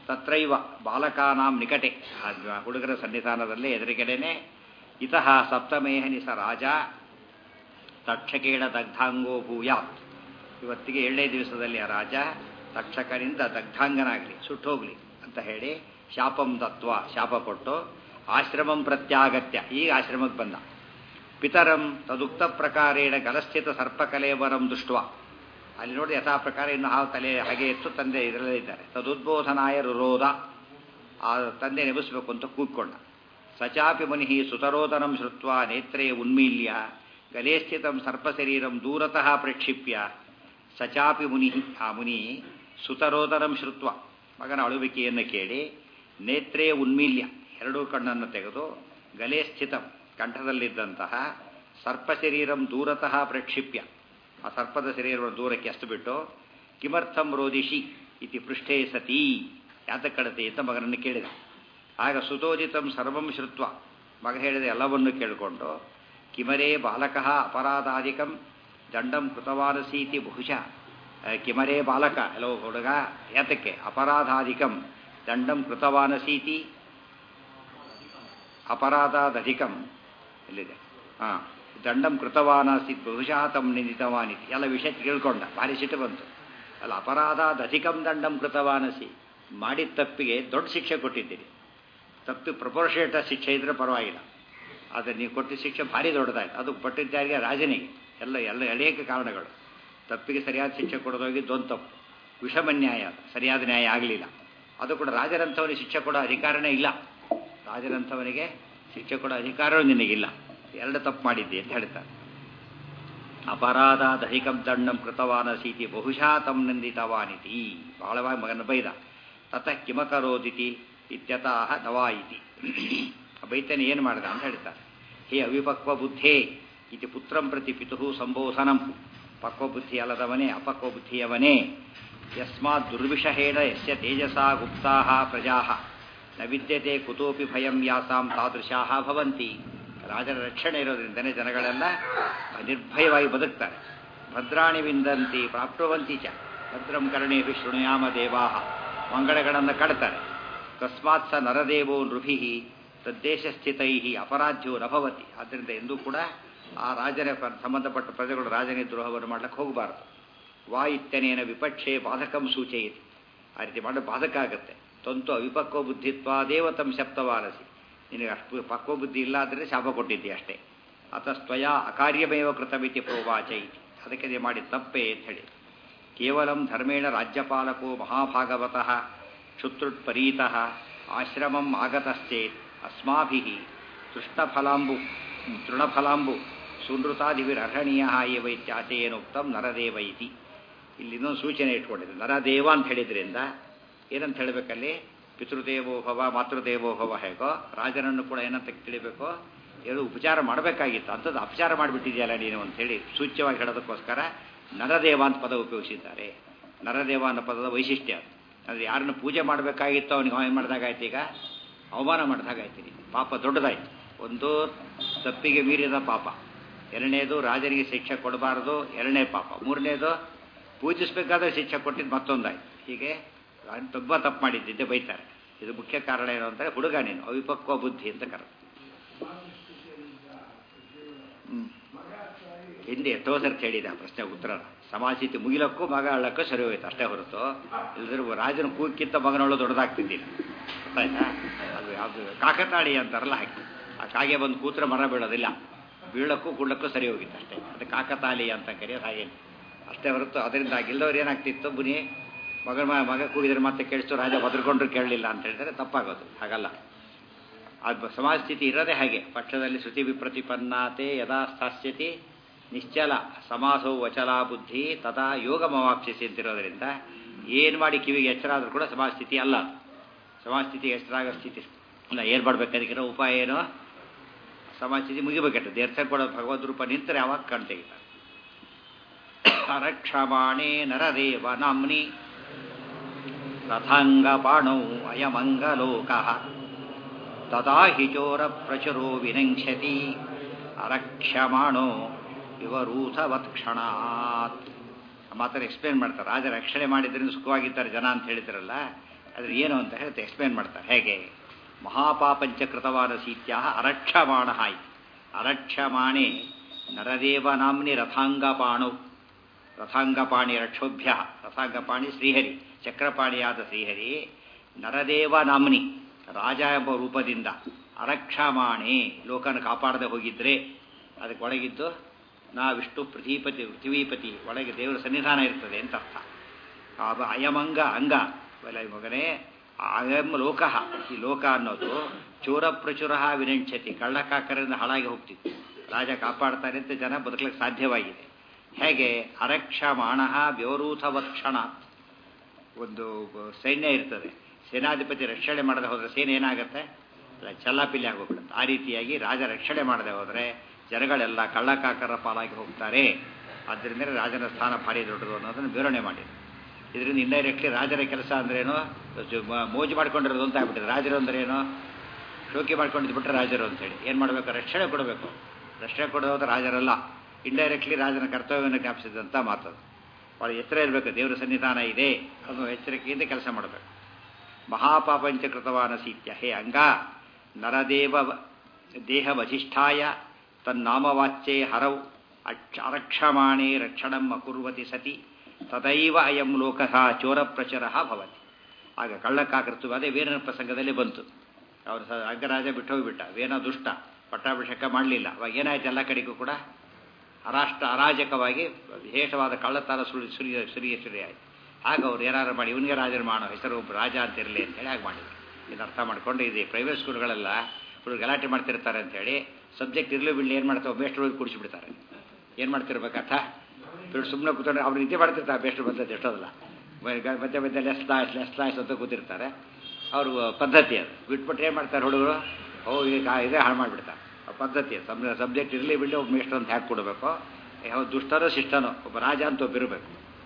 ತತ್ರೈವ ಬಾಲಕಾನಾಂ ನಿಕಟೆ ಆ ಹುಡುಗರ ಸನ್ನಿಧಾನದಲ್ಲೇ ಎದುರುಗಡೆನೆ ಇತಃ ಸಪ್ತಮೇಹನಿ ಸ ರಾಜ ತಕ್ಷಕೇಣ ದಗ್ಧಾಂಗೋ ಭೂಯಾತ್ ಇವತ್ತಿಗೆ ಏಳನೇ ದಿವಸದಲ್ಲಿ ಆ ರಾಜ ತಕ್ಷಕನಿಂದ ದಗ್ಧಾಂಗನಾಗಲಿ ಸುಟ್ಟೋಗ್ಲಿ ಅಂತ ಹೇಳಿ ಶಾಪಂ ತತ್ವ ಶಾಪ ಕೊಟ್ಟು ಆಶ್ರಮಂ ಪ್ರತ್ಯಾಗತ್ಯ ಈಗ ಆಶ್ರಮಕ್ಕೆ ಬಂದ ಪಿತರಂ ತದುಕ್ತ ಪ್ರಕಾರೇಣ ಗಲಸ್ಥಿತ ಸರ್ಪಕಲೇವರಂ ದೃಷ್ಟ ಅಲ್ಲಿ ನೋಡಿ ಯಥಾ ಪ್ರಕಾರ ಇನ್ನು ಹಾವು ತಲೆ ಹಾಗೆ ಎತ್ತು ತಂದೆ ಇದರಲ್ಲೇ ಇದ್ದಾರೆ ತದುದ್ಬೋಧನಾಯ ರುರೋಧ ಆ ತಂದೆ ನೆಬಸಬೇಕು ಅಂತ ಕೂತ್ಕೊಂಡ ಸಚಾಪಿ ಮುನಿ ಸುತರೋದನಂ ಶ್ರುತ್ವ ನೇತ್ರೇ ಉನ್ಮೀಲ್ಯ ಗಲೇ ಸ್ಥಿತಂ ಸರ್ಪಶರೀರಂ ದೂರತಃ ಪ್ರಕ್ಷಿಪ್ಯ ಸಚಾಪಿ ಮುನಿ ಆ ಮುನಿ ಸುತರೋದನಂ ಶ್ರುತ್ವ ಮಗನ ಅಳುವಿಕೆಯನ್ನು ಕೇಳಿ ನೇತ್ರೇ ಉನ್ಮೀಲ್ಯ ಎರಡೂ ಕಣ್ಣನ್ನು ತೆಗೆದು ಗಲೇ ಸ್ಥಿತಂ ಕಂಠದಲ್ಲಿದ್ದಂತಹ ಸರ್ಪಶರೀರಂ ದೂರತಃ ಪ್ರಕ್ಷಿಪ್ಯ ಆ ಸರ್ಪದ ಶರೀರವನ್ನು ದೂರಕ್ಕೆ ಎಷ್ಟು ಬಿಟ್ಟು ಕಿಮರ್ಥಂ ರೋದಿಷಿ ಇತಿ ಪೃಷ್ಠೇ ಸತಿ ಯಾತ ಕಡತೆ ಅಂತ ಮಗನನ್ನು ಕೇಳಿದ ಆಗ ಸುತೋಜಿತಂ ಸರ್ವಂ ಶ್ರುತ್ವ ಮಗ ಹೇಳಿದ ಎಲ್ಲವನ್ನೂ ಕೇಳಿಕೊಂಡು ಕಿಮರೇ ಬಾಲಕಃ ಅಪರಾಧಾಧಿಕಂ ದಂಡಂ ಕೃತವಾನಸೀತಿ ಬಹುಶಃ ಕಿಮರೇ ಬಾಲಕ ಹಲೋ ಹುಡುಗ ಯಾತಕ್ಕೆ ಅಪರಾಧಾಧಿಕಂ ದಂಡಂ ಕೃತವಾನಸೀತಿ ಅಪರಾಧಾದಧಿಕಂ ಎಲ್ಲಿದೆ ಹಾಂ ದಂಡಂ ಕೃತವಾನಾಸಿ ಬಹುಶಃ ತಮ್ ನಿಂದಿತವಾನಿತಿ ಎಲ್ಲ ವಿಷಯ ಕೇಳ್ಕೊಂಡ ಭಾರಿ ಸಿಟ್ಟು ಬಂತು ಅಲ್ಲ ಅಪರಾಧಾದಧಿಕಂ ದಂಡಂ ಕೃತವಾನಸಿ ಮಾಡಿದ ತಪ್ಪಿಗೆ ದೊಡ್ಡ ಶಿಕ್ಷೆ ಕೊಟ್ಟಿದ್ದೀರಿ ತಪ್ಪು ಪ್ರಪೋರ್ಷೇಟ ಶಿಕ್ಷೆ ಇದ್ರೆ ಪರವಾಗಿಲ್ಲ ಆದರೆ ನೀವು ಕೊಟ್ಟಿದ್ದ ಶಿಕ್ಷೆ ಭಾರಿ ದೊಡ್ಡದಾಯ್ತು ಅದು ಪಟ್ಟಿದ್ದಾರಿಗೆ ರಾಜನಿಗೆ ಎಲ್ಲ ಎಲ್ಲ ಅನೇಕ ಕಾರಣಗಳು ತಪ್ಪಿಗೆ ಸರಿಯಾದ ಶಿಕ್ಷೆ ಕೊಡೋದೋಗಿದ್ದು ಒಂದು ತಪ್ಪು ವಿಷಮನ್ಯಾಯ ಸರಿಯಾದ ನ್ಯಾಯ ಆಗಲಿಲ್ಲ ಅದು ಕೂಡ ರಾಜರಂಥವನಿಗೆ ಶಿಕ್ಷೆ ಕೊಡೋ ಅಧಿಕಾರನೇ ಇಲ್ಲ ರಾಜರಂಥವನಿಗೆ ಶಿಕ್ಷೆ ಕೊಡೋ ಅಧಿಕಾರವೂ ನಿನಗಿಲ್ಲ ಎರಡು ತಪ್ಪು ಮಾಡಿದ್ದೆ ಅಂತ ಹೇಳ್ತಾರೆ ಅಪರಾಧ ದೈಹಿಕಂ ದಂಡಂ ಕೃತವಾನ ಸೀತಿ ಬಹುಶಃ ತಂ ನಂದಿತವಾನಿತಿ ಬಹಳವಾಗಿ ಮಗನ ಬೈದ ತತಃ ಕಿಮಕರೋದಿತಿ ಇತ್ಯತಃ ನವಾಯಿತಿ ಬೈತನೆ ಏನು ಮಾಡಿದ ಅಂತ ಹೇಳ್ತಾರೆ ಹೇ ಅವಿಪಕ್ವ ಬುದ್ಧೇ ಇತಿ ಪುತ್ರಂ ಪ್ರತಿ ಪಿತು ಸಂಬೋಧನಂ ಪಕ್ವ ಬುದ್ಧಿ ಅಲ್ಲದವನೇ ಅಪಕ್ವ ಬುದ್ಧಿಯವನೇ ಯಸ್ಮಾತ್ ದುರ್ವಿಷಹೇಣ ಯಸ್ಯ ತೇಜಸಾ ಗುಪ್ತಾ ಪ್ರಜಾ ನ ವಿದ್ಯತೆ ಕುತೋಪಿ ಭಯಂ ಯಾಸಾಂ ತಾದೃಶಾ ಭವಂತಿ ರಾಜರ ರಕ್ಷಣೆ ಇರೋದ್ರಿಂದನೇ ಜನಗಳೆಲ್ಲ ನಿರ್ಭಯವಾಗಿ ಬದುಕ್ತಾರೆ ಭದ್ರಾಣಿ ವಿಂದಂತಿ ಪ್ರಾಪ್ನುವಂತಿ ಚ ಭದ್ರಂ ಕರ್ಣೇಭಿ ಶೃಣುಯಾಮ ದೇವಾ ಮಂಗಳಗಳನ್ನು ಕಡ್ತಾರೆ ತಸ್ಮಾತ್ ಸ ನರದೇವೋ ನೃಭಿ ತದ್ದೇಶ ಸ್ಥಿತೈ ಅಪರಾಧ್ಯವೋ ನಭವತಿ ಆದ್ದರಿಂದ ಎಂದೂ ಕೂಡ ಆ ರಾಜನ ಸಂಬಂಧಪಟ್ಟ ಪ್ರಜೆಗಳು ರಾಜನೇ ದ್ರೋಹವನ್ನು ಮಾಡ್ಲಿಕ್ಕೆ ಹೋಗಬಾರದು ವಾ ಇತ್ಯನೇನ ವಿಪಕ್ಷೆ ಬಾಧಕಂ ಸೂಚಯಿತಿ ಆ ರೀತಿ ಮಾಡೋ ಬಾಧಕ ಆಗುತ್ತೆ ತಂತು ಅವಿಪಕ್ವ ಬುದ್ಧಿತ್ವ ದೇವತಂ ಶಬ್ದವಾರಸಿ ನಿನಗೆ ಅಷ್ಟು ಪಕ್ವ ಬುದ್ಧಿ ಇಲ್ಲ ಅಂದರೆ ಶಾಪ ಕೊಟ್ಟಿದ್ದಿ ಅಷ್ಟೇ ಅತಸ್ತ್ವಯ ಅಕಾರ್ಯಮೇವ ಕೃತಮಿತಿ ಪ್ರೋವಾಚ ಇತಿ ಅದಕ್ಕೆ ನೀವು ಮಾಡಿ ತಪ್ಪೇ ಅಂತ ಹೇಳಿ ಕೇವಲಂ ಧರ್ಮೇಣ ರಾಜ್ಯಪಾಲಕೋ ಮಹಾಭಾಗವತಃ ಕ್ಷುತ್ರುಟ್ಪರೀತಃ ಆಶ್ರಮಂ ಆಗತಶ್ಚೇತ್ ಅಸ್ಮಾಭಿ ತೃಷ್ಣಫಲಾಂಬು ತೃಣಫಲಾಂಬು ಸುನೃತಾದಿವಿರರ್ಹಣೀಯ ಏವ ಇತ್ಯಾಚೇನೋಕ್ತಂ ನರದೇವ ಇತಿ ಇಲ್ಲಿ ಇನ್ನೊಂದು ಸೂಚನೆ ಇಟ್ಕೊಂಡಿದೆ ನರದೇವ ಅಂತ ಹೇಳಿದ್ರಿಂದ ಏನಂತ ಹೇಳಬೇಕಲ್ಲಿ ಪಿತೃದೇವೋ ಭವ ಮಾತೃದೇವೋ ಭವ ಹೇಗೋ ರಾಜನನ್ನು ಕೂಡ ಏನಂತ ತಿಳಿಬೇಕೋ ಏನು ಉಪಚಾರ ಮಾಡಬೇಕಾಗಿತ್ತು ಅಂಥದ್ದು ಅಪಚಾರ ಮಾಡಿಬಿಟ್ಟಿದೆಯಲ್ಲ ನೀನು ಅಂತೇಳಿ ಸೂಚ್ಯವಾಗಿ ಹೇಳೋದಕ್ಕೋಸ್ಕರ ನರದೇವ ಅಂತ ಪದ ಉಪಯೋಗಿಸಿದ್ದಾರೆ ನರದೇವ ಅನ್ನೋ ಪದದ ವೈಶಿಷ್ಟ್ಯ ಅಂದರೆ ಯಾರನ್ನು ಪೂಜೆ ಮಾಡಬೇಕಾಗಿತ್ತು ಅವನಿಗೆ ಏನು ಮಾಡಿದಾಗಾಯ್ತು ಈಗ ಅವಮಾನ ಮಾಡಿದಾಗಾಯ್ತೀನಿ ಪಾಪ ದೊಡ್ಡದಾಯ್ತು ಒಂದು ತಪ್ಪಿಗೆ ಮೀರಿದ ಪಾಪ ಎರಡನೇದು ರಾಜನಿಗೆ ಶಿಕ್ಷೆ ಕೊಡಬಾರದು ಎರಡನೇ ಪಾಪ ಮೂರನೇದು ಪೂಜಿಸಬೇಕಾದ್ರೆ ಶಿಕ್ಷೆ ಕೊಟ್ಟಿದ್ದು ಮತ್ತೊಂದಾಯ್ತು ಹೀಗೆ ತುಂಬ ತಪ್ಪು ಮಾಡಿದ್ದಿದ್ದೆ ಬೈತಾರೆ ಇದು ಮುಖ್ಯ ಕಾರಣ ಏನು ಅಂದರೆ ಹುಡುಗ ನೀನು ಅವಿಪಕ್ವ ಬುದ್ಧಿ ಅಂತ ಕರ ಹ್ಞೂ ಹಿಂದೆ ಎಷ್ಟೋ ಸರ್ತಿ ಹೇಳಿದೆ ಆ ಪ್ರಶ್ನೆ ಉತ್ತರ ಸಮಾಜಸ್ಥಿತಿ ಮುಗಿಲಕ್ಕೂ ಮಗ ಅಳ್ಳಕ್ಕೂ ಸರಿ ಹೋಯ್ತು ಅಷ್ಟೇ ಹೊರತು ಇಲ್ಲದ್ರೆ ರಾಜನ ಕೂಗಿಕ್ಕಿಂತ ಮಗನೊಳ್ಳು ದೊಡ್ಡದಾಗ್ತಿದ್ದಿಲ್ಲ ಗೊತ್ತಾಯ್ತಾ ಅದು ಯಾವುದು ಕಾಕತಾಳಿ ಅಂತಾರಲ್ಲ ಹಾಕಿ ಆ ಕಾಗೆ ಬಂದು ಕೂತ್ರೆ ಮರ ಬೀಳೋದಿಲ್ಲ ಬೀಳಕ್ಕೂ ಕುಳ್ಳಕ್ಕೂ ಸರಿ ಹೋಗಿತ್ತು ಅಷ್ಟೇ ಅದು ಕಾಕತಾಳಿ ಅಂತ ಕರೆಯೋದು ಹಾಗೇನು ಅಷ್ಟೇ ಹೊರತು ಅದರಿಂದ ಗೆಲ್ಲವ್ರು ಏನಾಗ್ತಿತ್ತು ಬುನಿ ಮಗ ಮಗ ಕೂಗಿದ್ರೆ ಮತ್ತೆ ಕೇಳಿಸ್ತು ರಾಜ ಬದ್ರಕೊಂಡ್ರು ಕೇಳಲಿಲ್ಲ ಅಂತ ಹೇಳಿದ್ರೆ ತಪ್ಪಾಗೋದು ಹಾಗಲ್ಲ ಅದು ಸಮಾಜ ಸ್ಥಿತಿ ಇರೋದೇ ಹಾಗೆ ಪಕ್ಷದಲ್ಲಿ ಶ್ರುತಿ ವಿಪ್ರತಿಪನ್ನಾತೆ ಯದಾ ಸ್ಥಾಸ್ಯತಿ ನಿಶ್ಚಲ ಸಮಾಸವು ವಚಲ ಬುದ್ಧಿ ತಥಾ ಯೋಗಮವಾಪ್ಸಿಸಿ ಅಂತಿರೋದ್ರಿಂದ ಏನು ಮಾಡಿ ಕಿವಿಗೆ ಎಚ್ಚರ ಆದರೂ ಕೂಡ ಸಮಾಜ ಸ್ಥಿತಿ ಅಲ್ಲ ಸಮಾಜ ಸ್ಥಿತಿ ಎಚ್ಚರಾಗೋ ಸ್ಥಿತಿ ಇಲ್ಲ ಏನು ಮಾಡ್ಬೇಕು ಅದಕ್ಕಿರೋ ಉಪಾಯ ಏನು ಸಮಾಜ ಸ್ಥಿತಿ ಮುಗಿಬೇಕಟ್ಟು ದೇರ್ಥ ಕೂಡ ಭಗವದ್ ರೂಪ ನಿಂತರೆ ಯಾವಾಗ ಕಣ್ ತೆಗಿತಾರೆ ರಕ್ಷಮಾಣೆ ನರದೇವ ನಾಮ್ನಿ ರಥಾಂಗಪಾಣೌ ಅಯಮಂಗಲೋಕ ತದಾ ಹಿ ಚೋರ ಪ್ರಚುರೋ ವಿನಂಕ್ಷತಿ ಅರಕ್ಷಮಾಣೋ ವಿವರೂಥವತ್ಕ್ಷಣಾತ್ ಮಾತ್ರ ಎಕ್ಸ್ಪ್ಲೇನ್ ಮಾಡ್ತಾರೆ ರಾಜ ರಕ್ಷಣೆ ಮಾಡಿದ್ರಿಂದ ಸುಖವಾಗಿದ್ದಾರೆ ಜನ ಅಂತ ಹೇಳಿದ್ರಲ್ಲ ಅದ್ರ ಏನು ಅಂತ ಹೇಳ್ತಾ ಎಕ್ಸ್ಪ್ಲೇನ್ ಮಾಡ್ತಾರೆ ಹೇಗೆ ಮಹಾಪಾಪಂಚಕೃತವಾದ ಸೀತ್ಯ ಅರಕ್ಷಮಾಣ ಇತಿ ಅರಕ್ಷಮಾಣೆ ನರದೇವ ನಾಮ್ನಿ ರಥಾಂಗಪಾಣು ರಥಾಂಗಪಾಣಿ ರಕ್ಷೋಭ್ಯ ರಥಾಂಗಪಾಣಿ ಶ್ರೀಹರಿ ಚಕ್ರಪಾಣಿಯಾದ ಶ್ರೀಹರಿ ನರದೇವ ನಾಮ್ನಿ ರಾಜ ಎಂಬ ರೂಪದಿಂದ ಅರಕ್ಷಮಾಣೆ ಲೋಕನ ಕಾಪಾಡದೆ ಹೋಗಿದ್ರೆ ಅದಕ್ಕೆ ಒಳಗಿದ್ದು ನಾ ವಿಷ್ಣು ಪೃಥ್ವೀಪತಿ ಪೃಥ್ವೀಪತಿ ಒಳಗೆ ದೇವರ ಸನ್ನಿಧಾನ ಇರ್ತದೆ ಅಂತ ಅರ್ಥ ಆಗ ಅಯಮಂಗ ಅಂಗ ವಲ ಮಗನೇ ಅಯಂ ಲೋಕ ಈ ಲೋಕ ಅನ್ನೋದು ಚೋರ ಪ್ರಚುರ ವಿನಂಚತಿ ಕಳ್ಳಕಾಕರಿಂದ ಹಾಳಾಗಿ ಹೋಗ್ತಿತ್ತು ರಾಜ ಕಾಪಾಡ್ತಾನೆ ಅಂತ ಜನ ಬದುಕಲಿಕ್ಕೆ ಸಾಧ್ಯವಾಗಿದೆ ಹೇಗೆ ಅರಕ್ಷಮಾಣ ವ್ಯವರೂಥವತ್ಕ್ಷಣ ಒಂದು ಸೈನ್ಯ ಇರ್ತದೆ ಸೇನಾಧಿಪತಿ ರಕ್ಷಣೆ ಮಾಡದೆ ಹೋದರೆ ಸೇನೆ ಏನಾಗುತ್ತೆ ಅಲ್ಲ ಚಲ್ಲಾಪಿಲ್ಲಿ ಆಗೋಗ್ಬಿಡುತ್ತೆ ಆ ರೀತಿಯಾಗಿ ರಾಜ ರಕ್ಷಣೆ ಮಾಡದೆ ಹೋದರೆ ಜನಗಳೆಲ್ಲ ಕಳ್ಳಕಾಕರ ಪಾಲಾಗಿ ಹೋಗ್ತಾರೆ ಆದ್ದರಿಂದ ರಾಜನ ಸ್ಥಾನ ಭಾರಿ ದೊಡ್ಡದು ಅನ್ನೋದನ್ನು ವಿವರಣೆ ಮಾಡಿದೆ ಇದರಿಂದ ಇಂಡೈರೆಕ್ಟ್ಲಿ ರಾಜರ ಕೆಲಸ ಅಂದ್ರೇನು ಮೋಜು ಮಾಡ್ಕೊಂಡಿರೋದು ಅಂತ ಆಗ್ಬಿಟ್ಟಿದೆ ರಾಜರು ಅಂದ್ರೇನು ಶೋಕಿ ಮಾಡ್ಕೊಂಡಿದ್ದು ಬಿಟ್ಟರೆ ರಾಜರು ಅಂತೇಳಿ ಏನು ಮಾಡಬೇಕು ರಕ್ಷಣೆ ಕೊಡಬೇಕು ರಕ್ಷಣೆ ಕೊಡೋದು ರಾಜರಲ್ಲ ಇಂಡೈರೆಕ್ಟ್ಲಿ ರಾಜನ ಕರ್ತವ್ಯವನ್ನು ಜ್ಞಾಪಿಸಿದಂಥ ಮಾತದು ಭಾಳ ಎಚ್ಚರ ಇರಬೇಕು ದೇವರ ಸನ್ನಿಧಾನ ಇದೆ ಅದು ಎಚ್ಚರಿಕೆಯಿಂದ ಕೆಲಸ ಮಾಡಬೇಕು ಮಹಾಪಾಪಂಚಕೃತವಾನ ಸೀತ್ಯ ಹೇ ಅಂಗ ನರದೇವ ದೇಹವಧಿಷ್ಠಾಯ ತನ್ನಾಮವಾಚ್ಯೆ ಹರವು ಅಕ್ಷ ಅರಕ್ಷಮಾಣೆ ರಕ್ಷಣಂ ಅಕುರ್ವತಿ ಸತಿ ತದೈವ ಅಯಂ ಲೋಕಃ ಚೋರ ಪ್ರಚರ ಭವತಿ ಆಗ ಕಳ್ಳಕ್ಕಾಕೃತು ಅದೇ ವೀರನ ಪ್ರಸಂಗದಲ್ಲಿ ಬಂತು ಅವರು ಸ ಅಂಗರಾಜ ಬಿಟ್ಟು ಹೋಗಿಬಿಟ್ಟ ವೇನ ದುಷ್ಟ ಪಟ್ಟಾಭಿಷೇಕ ಮಾಡಲಿಲ್ಲ ಅವಾಗ ಏನಾಯ್ತು ಎಲ್ಲ ಕಡೆಗೂ ಕೂಡ ಅರಾಷ್ಟ್ರ ಅರಾಜಕವಾಗಿ ವಿಶೇಷವಾದ ಕಳ್ಳತನ ಸುಳಿ ಸುರಿಯ ಸುರಿಯ ಸುರಿ ಆಯಿತು ಆಗ ಅವ್ರು ಏನಾರು ಮಾಡಿ ಇವನಿಗೆ ರಾಜರು ಮಾಡೋ ಹೆಸರು ಒಬ್ಬ ರಾಜ ಅಂತ ಇರಲಿ ಅಂತೇಳಿ ಹಾಗೆ ಮಾಡಿದ್ರು ಇದು ಅರ್ಥ ಮಾಡ್ಕೊಂಡು ಇದೆ ಪ್ರೈವೇಟ್ ಸ್ಕೂಲ್ಗಳೆಲ್ಲ ಹುಡುಗ ಗಲಾಟೆ ಮಾಡ್ತಿರ್ತಾರೆ ಅಂತೇಳಿ ಸಬ್ಜೆಕ್ಟ್ ಇರಲಿ ಬಿಡಲಿ ಏನು ಮಾಡ್ತಾವೆ ಬೇಸ್ಟ್ರು ಹೋಗಿ ಕುಡಿಸಿಬಿಡ್ತಾರೆ ಏನು ಮಾಡ್ತಿರ್ಬೇಕಂತ ಇವ್ರು ಸುಮ್ಮನೆ ಕೂತ್ಕೊಂಡು ಅವ್ರು ನಿದ್ದೆ ಮಾಡ್ತಿರ್ತಾರೆ ಬೇಸ್ಟ್ರು ಬಂದದ್ದು ಎಷ್ಟೋದಲ್ಲ ಮಧ್ಯೆ ಮಧ್ಯೆ ಲೆಸ್ ಲಾಯ್ಸ್ ಲೆಸ್ ಲಾಯ್ಸ್ ಅಂತ ಕೂತಿರ್ತಾರೆ ಅವರು ಪದ್ಧತಿ ಅದು ಬಿಟ್ಬಿಟ್ಟು ಏನು ಮಾಡ್ತಾರೆ ಹುಡುಗರು ಓ ಈಗ ಇದೇ ಹಾಳು ಮಾಡಿಬಿಡ್ತಾರೆ ಆ ಪದ್ಧತಿ ಸಬ್ ಸಬ್ಜೆಕ್ಟ್ ಇರಲಿ ಬಿಡಲಿ ಒಬ್ಬ ಮೇಷ್ಟ್ರು ಅಂತ ಹ್ಯಾಕ್ ಕೊಡಬೇಕು ಯಾವ ದುಷ್ಟನೋ ಶಿಷ್ಟನೋ ಒಬ್ಬ ರಾಜ ಅಂತ ಒಬ್ಬ ಇರಬೇಕು